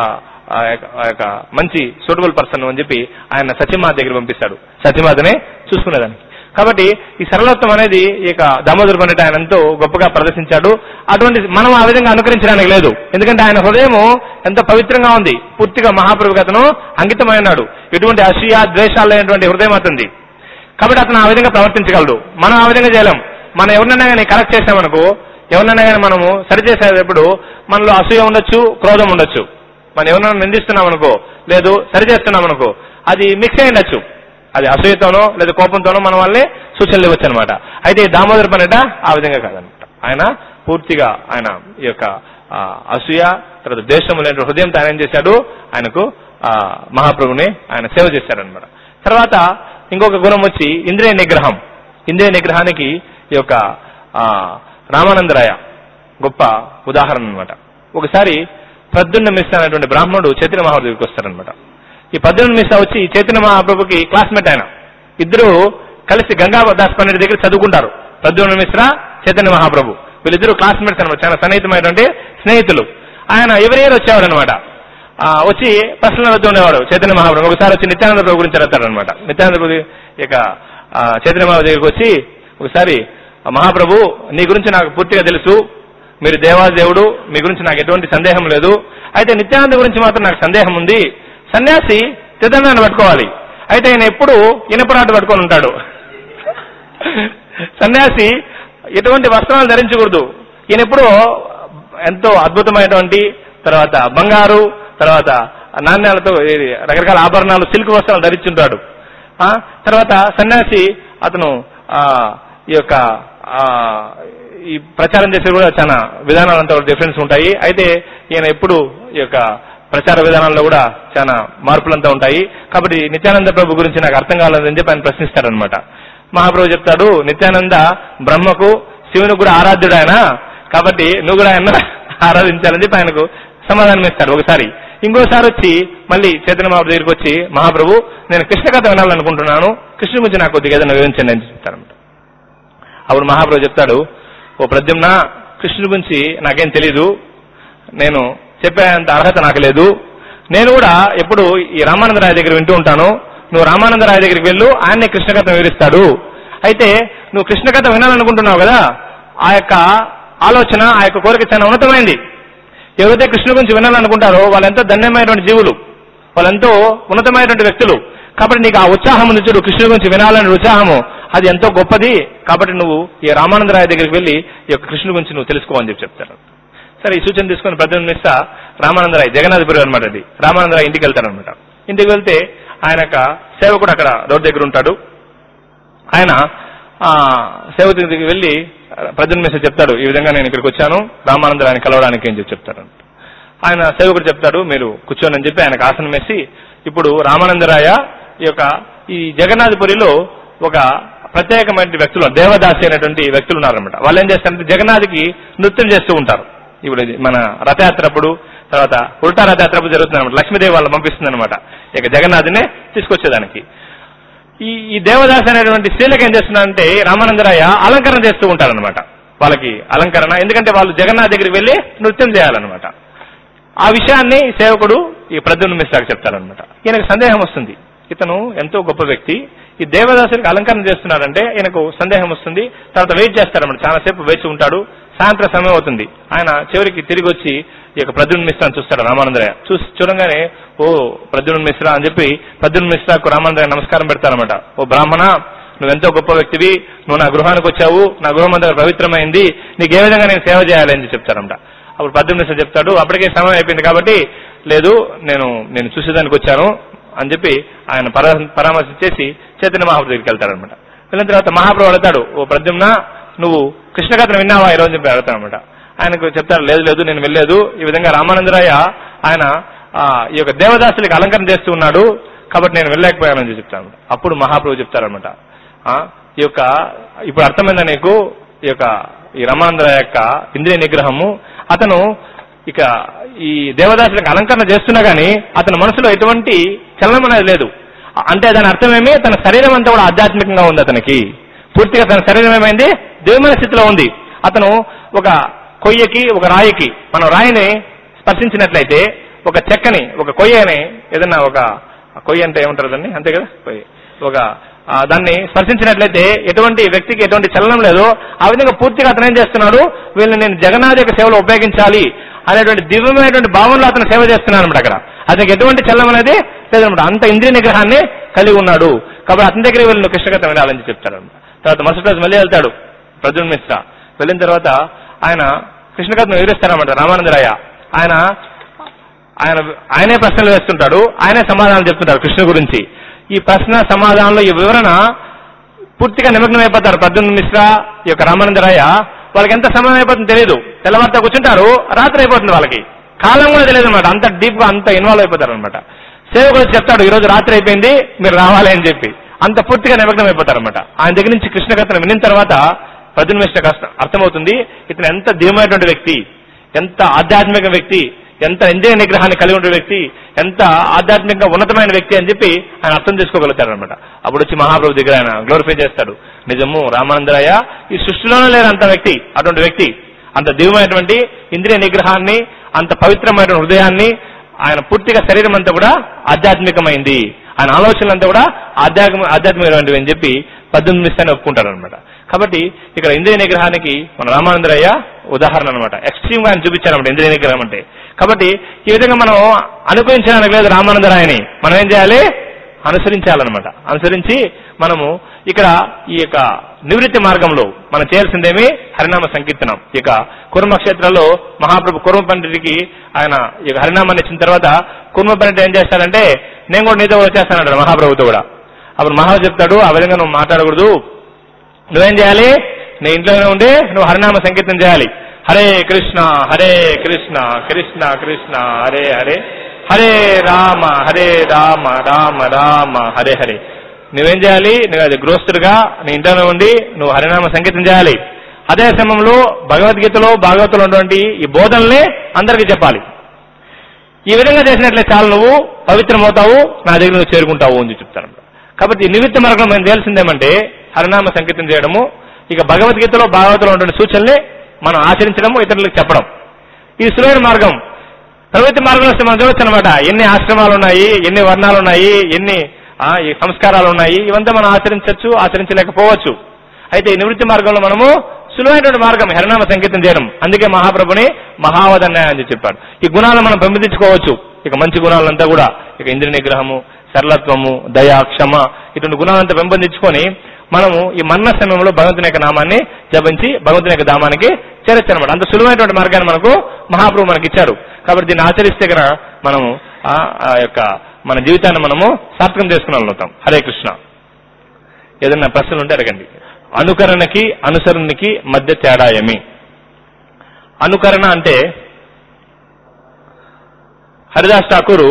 ఆ యొక్క- ఆ యొక్క మంచి సూటబుల్ పర్సన్ అని చెప్పి ఆయన సత్యమాత దగ్గర పంపిస్తాడు సత్యమాతనే చూసుకునేదానికి కాబట్టి ఈ సరళత్వం అనేది ఈ యొక్క దామోదర పండిత ఆయన ఎంతో గొప్పగా ప్రదర్శించాడు అటువంటి మనం ఆ విధంగా అనుకరించడానికి లేదు ఎందుకంటే ఆయన హృదయం ఎంతో పవిత్రంగా ఉంది పూర్తిగా మహాప్రభుకి అతను అంకితమైనాడు ఎటువంటి అసూయ ద్వేషాలు లేనటువంటి హృదయం అతనిది కాబట్టి అతను ఆ విధంగా ప్రవర్తించగలడు మనం ఆ విధంగా చేయలేం మనం ఎవరినైనా కానీ కరెక్ట్ చేసామనుకో ఎవరినైనా కానీ మనము సరిచేసేటప్పుడు మనలో అసూయ ఉండొచ్చు క్రోధం ఉండొచ్చు మనం ఎవరినైనా నిందిస్తున్నాం అనుకో లేదు సరి చేస్తున్నాం అనుకో అది మిక్స్ అయి ఉండొచ్చు అది అసూయతోనో లేదా కోపంతోనో మన వాళ్ళని సూచనలు ఇవ్వచ్చు అనమాట అయితే ఈ దామోదర పనిట ఆ విధంగా కాదనమాట ఆయన పూర్తిగా ఆయన ఈ యొక్క ఆ, అసూయ తర్వాత ద్వేషము లేని హృదయంతో ఆయన ఏం చేశాడు ఆయనకు ఆ, మహాప్రభుని ఆయన సేవ చేశాడనమాట తర్వాత ఇంకొక గుణం వచ్చి ఇంద్రియ నిగ్రహం ఇంద్రియ నిగ్రహానికి ఈ యొక్క ఆ, రామానందరాయ గొప్ప ఉదాహరణ అనమాట ఒకసారి ప్రద్యున్న మిశ్ర అనేటువంటి బ్రాహ్మణుడు చైతన్య మహాప్రభు దగ్గరికి వస్తారనమాట ఈ ప్రద్యున్న మిశ్ర వచ్చి చైతన్య మహాప్రభుకి క్లాస్మేట్ ఆయన ఇద్దరు కలిసి గంగా దాస్ పండిట్ దగ్గర చదువుకుంటారు ప్రద్యుమ్న మిశ్ర చైతన్య మహాప్రభు వీళ్ళిద్దరు క్లాస్మేట్స్ అనమాట చాలా సన్నిహితమైనటువంటి స్నేహితులు ఆయన ఎవరి ఇయర్ వచ్చేవారు అనమాట వచ్చి ప్రశ్నలు అడుగుతూ ఉండేవాడు చైతన్య మహాప్రభు ఒకసారి వచ్చి నిత్యానంద ప్రభు గురించి అడుగుతాడు అనమాట నిత్యానంద ప్రభు ఇక ఆ, చైతన్య మహాప్రభు దగ్గరికి వచ్చి ఒకసారి "ఆ, మహాప్రభు నీ గురించి నాకు పూర్తిగా తెలుసు మీరు దేవాదేవుడు మీ గురించి నాకు ఎటువంటి సందేహం లేదు అయితే నిత్యానంద గురించి మాత్రం నాకు సందేహం ఉంది సన్యాసి తిదండాన్ని పట్టుకోవాలి అయితే ఆయన ఎప్పుడు ఇనపరాటు పట్టుకొని ఉంటాడు సన్యాసి ఎటువంటి వస్త్రాలు ధరించకూడదు ఈయన ఎప్పుడు ఎంతో అద్భుతమైనటువంటి తర్వాత బంగారు తర్వాత నాణ్యాలతో ఇది రకరకాల ఆభరణాలు సిల్క్ వస్త్రాలు ధరించుంటాడు ఆ, తర్వాత సన్యాసి అతను ఆ, ఈ యొక్క ఆ, ఈ ప్రచారం చేసే కూడా చాలా విధానాలంతా డిఫరెన్స్ ఉంటాయి అయితే ఈయన ఎప్పుడు ఈ యొక్క ప్రచార విధానాల్లో కూడా చాలా మార్పులంతా ఉంటాయి కాబట్టి నిత్యానంద ప్రభు గురించి నాకు అర్థం కాలేదని చెప్పి ఆయన ప్రశ్నిస్తారనమాట మహాప్రభు చెప్తాడు నిత్యానంద బ్రహ్మకు శివుని కూడా ఆరాధ్యుడు ఆయన కాబట్టి నువ్వు కూడా ఆయన ఆరాధించాలని చెప్పి ఆయనకు సమాధానం ఇస్తాడు ఒకసారి ఇంకోసారి వచ్చి మళ్ళీ చైతన్య మహాప్రభు దగ్గరికి వచ్చి మహాప్రభు నేను కృష్ణ కథ వినాలనుకుంటున్నాను కృష్ణ గురించి నాకు కొద్దిగా ఏదైనా వివరించండి అని చెప్తారనమాట అప్పుడు మహాప్రభు చెప్తాడు ఓ ప్రద్యుమ్న కృష్ణుడి గురించి నాకేం తెలీదు నేను చెప్పేంత అర్హత నాకు లేదు నేను కూడా ఎప్పుడు ఈ రామానందరాయ దగ్గర వింటూ ఉంటాను నువ్వు రామానందరాయ దగ్గరికి వెళ్ళు ఆయన్నే కృష్ణ కథ వివరిస్తాడు అయితే నువ్వు కృష్ణ కథ వినాలనుకుంటున్నావు కదా ఆ యొక్క ఆలోచన ఆ యొక్క కోరిక చాలా ఉన్నతమైంది ఎవరైతే కృష్ణ గురించి వినాలనుకుంటారో వాళ్ళెంతో ధన్యమైనటువంటి జీవులు వాళ్ళెంతో ఉన్నతమైనటువంటి వ్యక్తులు కాబట్టి నీకు ఆ ఉత్సాహం ఉంది చూడు కృష్ణుడి గురించి వినాలనే ఉత్సాహము అది ఎంతో గొప్పది కాబట్టి నువ్వు ఈ రామానందరాయ దగ్గరికి వెళ్ళి ఈ యొక్క కృష్ణుడి గురించి నువ్వు తెలుసుకోవని చెప్పి చెప్తారు సరే ఈ సూచన తీసుకుని ప్రజలు మిస్తా రామానందరాయ్ జగన్నాథపురి అనమాట అది రామానందరాయ్ ఇంటికి వెళ్తారనమాట ఇంటికి వెళ్తే ఆయన యొక్క సేవకుడు అక్కడ రోడ్డు దగ్గర ఉంటాడు ఆయన ఆ సేవకు దగ్గరికి వెళ్ళి ప్రజల మీద చెప్తాడు ఈ విధంగా నేను ఇక్కడికి వచ్చాను రామానందరాయని కలవడానికి అని చెప్పి చెప్తాడు ఆయన సేవకుడు చెప్తాడు మీరు కూర్చోని అని చెప్పి ఆయనకు ఆసనం వేసి ఇప్పుడు రామానందరాయ ఈ యొక్క ఈ జగన్నాథపురిలో ఒక ప్రత్యేకమైన వ్యక్తులు దేవదాసి అనేటువంటి వ్యక్తులు ఉన్నారన్నమాట వాళ్ళు ఏం చేస్తారంటే జగన్నాథ్కి నృత్యం చేస్తూ ఉంటారు ఇప్పుడు ఇది మన రథయాత్ర అప్పుడు తర్వాత ఉల్టా రథయాత్ర అప్పుడు జరుగుతుంది అనమాట లక్ష్మీదేవి వాళ్ళు పంపిస్తుంది అనమాట ఇక జగన్నాథ్నే తీసుకొచ్చేదానికి ఈ ఈ దేవదాస్ అనేటువంటి స్త్రీలకు ఏం చేస్తున్నారంటే రామానందరాయ అలంకరణ చేస్తూ ఉంటారనమాట వాళ్ళకి అలంకరణ ఎందుకంటే వాళ్ళు జగన్నాథ్ దగ్గరికి వెళ్ళి నృత్యం చేయాలన్నమాట ఆ విషయాన్ని ఈ సేవకుడు ఈ ప్రద్యుమ్న మిశ్రాకు చెప్తారనమాట ఈయనకు సందేహం వస్తుంది ఇతను ఎంతో గొప్ప వ్యక్తి ఈ దేవదాసునికి అలంకరణ చేస్తున్నాడంటే ఈయనకు సందేహం వస్తుంది తర్వాత వెయిట్ చేస్తాడన్నమాట చాలాసేపు వేచి ఉంటాడు సాయంత్రం సమయం అవుతుంది ఆయన చివరికి తిరిగి వచ్చి ఈ యొక్క ప్రద్యుమ్న మిశ్రాన్ని చూస్తాడు రామానందరయ్య చూసి చూడంగానే ఓ ప్రద్యుమ్న మిశ్రా అని చెప్పి ప్రద్యుమ్న మిశ్రాకు రామానందరయ్య నమస్కారం పెడతారన్నమాట ఓ బ్రాహ్మణ నువ్వెంతో గొప్ప వ్యక్తివి నువ్వు నా గృహానికి వచ్చావు నా గృహం అంతా పవిత్రమైంది నీకు ఏ విధంగా నేను సేవ చేయాలి అని చెప్తారంట అప్పుడు పద్దెనిమిది చెప్తాడు అప్పటికే సమయం అయిపోయింది కాబట్టి లేదు నేను నేను చూసేదానికి వచ్చాను అని చెప్పి ఆయన పరా పరామర్శించేసి చైతన్య మహాప్రభు దగ్గరికి వెళ్తాడనమాట వెళ్ళిన తర్వాత మహాప్రభు అడుగుతాడు ఓ ప్రద్యుమ్న నువ్వు కృష్ణ కథను విన్నావా ఈ రోజు చెప్పి అడుగుతానమాట ఆయనకు చెప్తారు లేదు లేదు నేను వెళ్ళలేదు ఈ విధంగా రామానందరాయ ఆయన ఆ, ఈ యొక్క దేవదాసులకి అలంకరణ చేస్తూ ఉన్నాడు కాబట్టి నేను వెళ్ళలేకపోయానని చెప్పి చెప్తాను అప్పుడు మహాప్రభు చెప్తారనమాట ఆ, ఈ యొక్క ఇప్పుడు అర్థమైందా నీకు ఈ యొక్క ఈ రమానందర యొక్క ఇంద్రియ నిగ్రహము అతను ఇక ఈ దేవదాసులకు అలంకరణ చేస్తున్నా గానీ అతని మనసులో ఎటువంటి చలనం అనేది లేదు అ- అంటే దాని అర్థమేమి తన శరీరం అంతా కూడా ఆధ్యాత్మికంగా ఉంది అతనికి పూర్తిగా తన శరీరం ఏమైంది దేవమైన స్థితిలో ఉంది అతను ఒక కొయ్యకి ఒక రాయికి మనం రాయిని స్పర్శించినట్లయితే ఒక చెక్కని ఒక కొయ్యని ఏదన్నా ఒక కొయ్య అంటే ఏమంటారు దాన్ని అంతే కదా కొయ్య ఒక ఆ, దాన్ని స్పర్శించినట్లయితే ఎటువంటి వ్యక్తికి ఎటువంటి చలనం లేదు ఆ విధంగా పూర్తిగా అతను ఏం చేస్తున్నాడు వీళ్ళని నేను జగన్నాథ్ యొక్క సేవలో ఉపయోగించాలి అనేటువంటి దివ్యమైనటువంటి భావనలో అతను సేవ చేస్తున్నాడు అనమాట అక్కడ అతనికి ఎటువంటి చలనం అనేది లేదనమాట అంత ఇంద్రియ నిగ్రహాన్ని కలిగి ఉన్నాడు కాబట్టి అతని దగ్గర వీళ్ళు కృష్ణగతం వినాలని చెప్తారు తర్వాత మరుసటి రోజు మళ్ళీ వెళ్తాడు ప్రజున్ మిశ్ర వెళ్ళిన తర్వాత ఆయన కృష్ణకథను వివరిస్తారన్నమాట రామానందరాయ ఆయన ఆయన ఆయనే ప్రశ్నలు వేస్తుంటాడు ఆయనే సమాధానం చెప్తుంటాడు కృష్ణ గురించి ఈ ప్రశ్న సమాధానంలో ఈ వివరణ పూర్తిగా నిమగ్నం అయిపోతారు ప్రద్యుమ్న మిశ్రా ఈ యొక్క రామానందరాయ వాళ్ళకి ఎంత సమయం అయిపోతుందో తెలియదు తెల్లవారితో కూర్చుంటారు రాత్రి అయిపోతుంది వాళ్ళకి కాలం కూడా తెలియదు అనమాట అంత డీప్ గా అంత ఇన్వాల్వ్ అయిపోతారు అనమాట సేవకుడు చెప్తాడు ఈ రోజు రాత్రి అయిపోయింది మీరు రావాలి అని చెప్పి అంత పూర్తిగా నిమగ్నం అయిపోతారు అనమాట ఆయన దగ్గర నుంచి కృష్ణ కథను వినిన తర్వాత ప్రద్యుమ్న మిశ్ర కష్టం అర్థమవుతుంది ఇతను ఎంత దివ్యమైనటువంటి వ్యక్తి ఎంత ఆధ్యాత్మిక వ్యక్తి ఎంత ఇంద్రియ నిగ్రహాన్ని కలిగి ఉండే వ్యక్తి ఎంత ఆధ్యాత్మికంగా ఉన్నతమైన వ్యక్తి అని చెప్పి ఆయన అర్థం చేసుకోగలుగుతాడు అనమాట అప్పుడు వచ్చి మహాప్రభు దగ్గర ఆయన గ్లోరిఫై చేస్తాడు నిజము రామానందరాయ ఈ సృష్టిలోనే లేరు అంత వ్యక్తి అటువంటి వ్యక్తి అంత దివ్యమైనటువంటి ఇంద్రియ నిగ్రహాన్ని అంత పవిత్రమైన హృదయాన్ని ఆయన పూర్తిగా శరీరం అంతా కూడా ఆధ్యాత్మికమైంది ఆయన ఆలోచనలంతా కూడా ఆధ్యాత్మిక ఆధ్యాత్మికమైనవి అని చెప్పి పద్దెనిమిది నిమిషాన్ని ఒప్పుకుంటారు అనమాట కాబట్టి ఇక్కడ ఇంద్రియ నిగ్రహానికి మన రామానందరయ్య ఉదాహరణ అనమాట ఎక్స్ట్రీమ్ గా ఆయన చూపించారన్నమాట ఇంద్రియ నిగ్రహం అంటే కాబట్టి ఈ విధంగా మనం అనుభవించడానికి లేదు రామానందరాయని మనం ఏం చేయాలి అనుసరించాలన్నమాట అనుసరించి మనము ఇక్కడ ఈ యొక్క నివృత్తి మార్గంలో మనం చేయాల్సిందేమి హరినామ సంకీర్తనం ఇక కుర్మ క్షేత్రంలో మహాప్రభు కుర్మ పండితుడికి ఆయన ఈ యొక్క హరినామాన్ని ఇచ్చిన తర్వాత కుర్మ పండితుడు ఏం చేస్తాడంటే నేను కూడా నీతో వచ్చేస్తానంటాడు మహాప్రభుతో కూడా అప్పుడు మహారాజు చెప్తాడు ఆ విధంగా నువ్వు మాట్లాడకూడదు నువ్వేం చేయాలి నీ ఇంట్లోనే ఉండి నువ్వు హరినామ సంకీర్తన చేయాలి హరే కృష్ణ హరే కృష్ణ కృష్ణ కృష్ణ హరే హరే హరే రామ హరే రామ రామ రామ హరే హరే నువ్వేం చేయాలి నువ్వు అది గృహస్థుడిగా నీ ఇంట్లోనే ఉండి నువ్వు హరినామ సంకీర్తన చేయాలి అదే సమయంలో భగవద్గీతలో భాగవతంలో ఉన్నటువంటి ఈ బోధనలే అందరికీ చెప్పాలి ఈ విధంగా చేసినట్లే చాలు నువ్వు పవిత్రమవుతావు నా దగ్గర నువ్వు చేరుకుంటావు అని చెప్తాను కాబట్టి ఈ నిమిత్త మార్గం మనం తెలిసిందేమంటే హరినామ సంకీర్తన చేయడము ఇక భగవద్గీతలో భాగవతంలో ఉన్నటువంటి సూచనల్ని మనం ఆచరించడము ఇతరులకు చెప్పడం ఇది సులువైన మార్గం ప్రవృత్తి మార్గంలో వస్తే మనం చూడొచ్చు అనమాట ఎన్ని ఆశ్రమాలు ఉన్నాయి ఎన్ని వర్ణాలు ఉన్నాయి ఎన్ని ఆ, ఈ సంస్కారాలు ఉన్నాయి ఇవంతా మనం ఆచరించవచ్చు ఆచరించలేకపోవచ్చు అయితే ఈ నివృత్తి మార్గంలో మనము సులువైనటువంటి మార్గం హరినామ సంకీర్తన చేయడం అందుకే మహాప్రభుని మహావదన్యాయ అని చెప్పాడు ఈ గుణాలను మనం పెంపొందించుకోవచ్చు ఇక మంచి గుణాలంతా కూడా ఇక ఇంద్రియ నిగ్రహము సరళత్వము దయ క్షమ ఇటువంటి గుణాలంతా పెంపొందించుకొని మనము ఈ మన్న సమయంలో భగవంతుని యొక్క నామాన్ని జపించి భగవంతుని యొక్క ధామానికి చేరొచ్చు అనమాట అంత సులువైనటువంటి మార్గాన్ని మనకు మహాప్రభు మనకి ఇచ్చారు కాబట్టి దీన్ని ఆచరిస్తే కనుక మనము ఆ ఆ యొక్క మన జీవితాన్ని మనము సార్థకం చేసుకుని హరే కృష్ణ ఏదైనా ప్రశ్నలు ఉంటే అడగండి అనుకరణకి అనుసరణకి మధ్య తేడా ఏమి అనుకరణ అంటే హరిదాస్ ఠాకూరు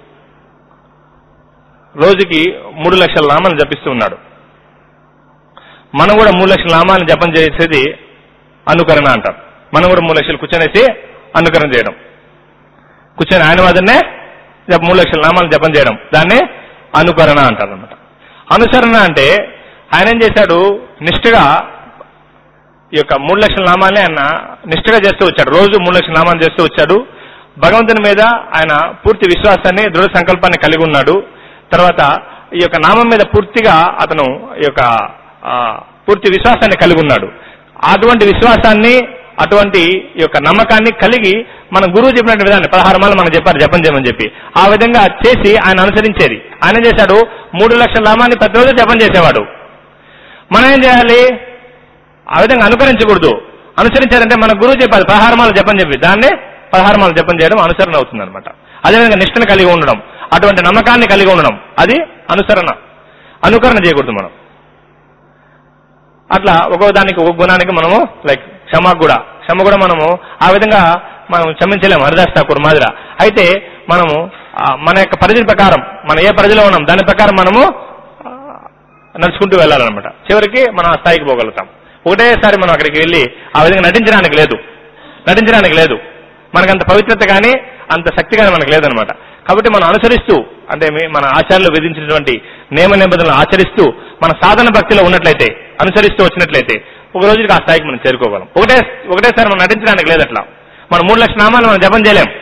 రోజుకి మూడు లక్షల నామాలను జపిస్తూ ఉన్నాడు మనం కూడా మూడు లక్షల నామాలను జపం చేసేది అనుకరణ అంటాం మనం కూడా మూడు లక్షలు కూర్చొనేసి అనుకరణ చేయడం కూర్చొని ఆయన వాదన్నే జప- మూడు లక్షల నామాలను జపం చేయడం దాన్ని అనుకరణ అంటారు అనమాట అనుసరణ అంటే ఆయన ఏం చేశాడు నిష్ఠగా ఈ యొక్క మూడు లక్షల నామాల్ని ఆయన నిష్ఠగా చేస్తూ వచ్చాడు రోజు మూడు లక్షల నామాలు చేస్తూ వచ్చాడు భగవంతుని మీద ఆయన పూర్తి విశ్వాసాన్ని దృఢ సంకల్పాన్ని కలిగి ఉన్నాడు తర్వాత ఈ యొక్క నామం మీద పూర్తిగా అతను ఈ యొక్క ఆ, పూర్తి విశ్వాసాన్ని కలిగి ఉన్నాడు అటువంటి విశ్వాసాన్ని అటువంటి ఈ యొక్క నమ్మకాన్ని కలిగి మన గురువు చెప్పిన విధాన్ని పదహారు మాలు మనకు చెప్పారు జపం చేయమని చెప్పి ఆ విధంగా చేసి ఆయన అనుసరించేది ఆయన ఏం చేశాడు మూడు లక్షల నామాన్ని ప్రతిరోజు జపం చేసేవాడు మనం ఏం చేయాలి ఆ విధంగా అనుకరించకూడదు అనుసరించారంటే మన గురువు చెప్పాలి పదహారమాలు జపం చెప్పి దాన్నే పదహారమాలు జపం చేయడం అనుసరణ అవుతుంది అనమాట అదేవిధంగా నిష్ఠను కలిగి ఉండడం అటువంటి నమ్మకాన్ని కలిగి ఉండడం అది అనుసరణ అనుకరణ చేయకూడదు మనం అట్లా ఒక్కో దానికి ఒక్కొక్క గుణానికి మనము లైక్ క్షమ కూడా క్షమ కూడా మనము ఆ విధంగా మనం క్షమించలేము హరిదాస్ ఠాకూర్ మాదిర అయితే మనము ఆ, మన యొక్క పరిధి ప్రకారం మనం ఏ పరిధిలో ఉన్నాం దాని ప్రకారం మనము ఆ, నడుచుకుంటూ వెళ్ళాలన్నమాట చివరికి మనం ఆ స్థాయికి పోగలుగుతాం ఒకటేసారి మనం అక్కడికి వెళ్ళి ఆ విధంగా నటించడానికి లేదు నటించడానికి లేదు మనకంత పవిత్రత కానీ అంత శక్తి కానీ మనకు లేదనమాట కాబట్టి మనం అనుసరిస్తూ అంటే మీ- మన ఆచార్యులు విధించినటువంటి నియమ నిబంధనలు ఆచరిస్తూ మన సాధన భక్తిలో ఉన్నట్లయితే అనుసరిస్తూ వచ్చినట్లయితే ఒక రోజుకి ఆ స్థాయికి మనం చేరుకోగలం ఒకటే ఒకటేసారి మనం నటించడానికి లేదు అట్లా మనం మూడు లక్షల నామాలు మనం జపం చేయలేం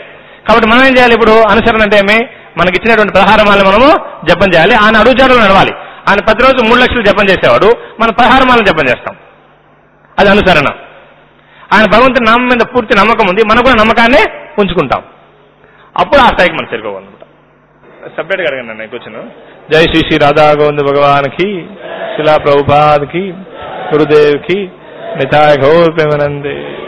కాబట్టి మనం ఏం చేయాలి ఇప్పుడు అనుసరణ అంటే ఏమి మనకి ఇచ్చినటువంటి ప్రహారమాలను మనము జపం చేయాలి ఆయన అడుగుజాడలు నడవాలి ఆయన ప్రతిరోజు మూడు లక్షలు జపం చేసేవాడు మనం ప్రహారమాలను జపం చేస్తాం అది అనుసరణ ఆయన భగవంతుని నామం మీద పూర్తి నమ్మకం ఉంది మనకు కూడా నమ్మకాన్ని ఉంచుకుంటాం అప్పుడు ఆ స్థాయికి మనం చేరుకోవాలన్నమాట సపరేట్ గా అడగండి నేను కూర్చును జై శ్రీ శ్రీ రాధా గోవింద భగవాన్ కి శిలా ప్రభుపాద్ కి గురుదేవ్ కి నితాయ ఘోర్ ప్రేమానందే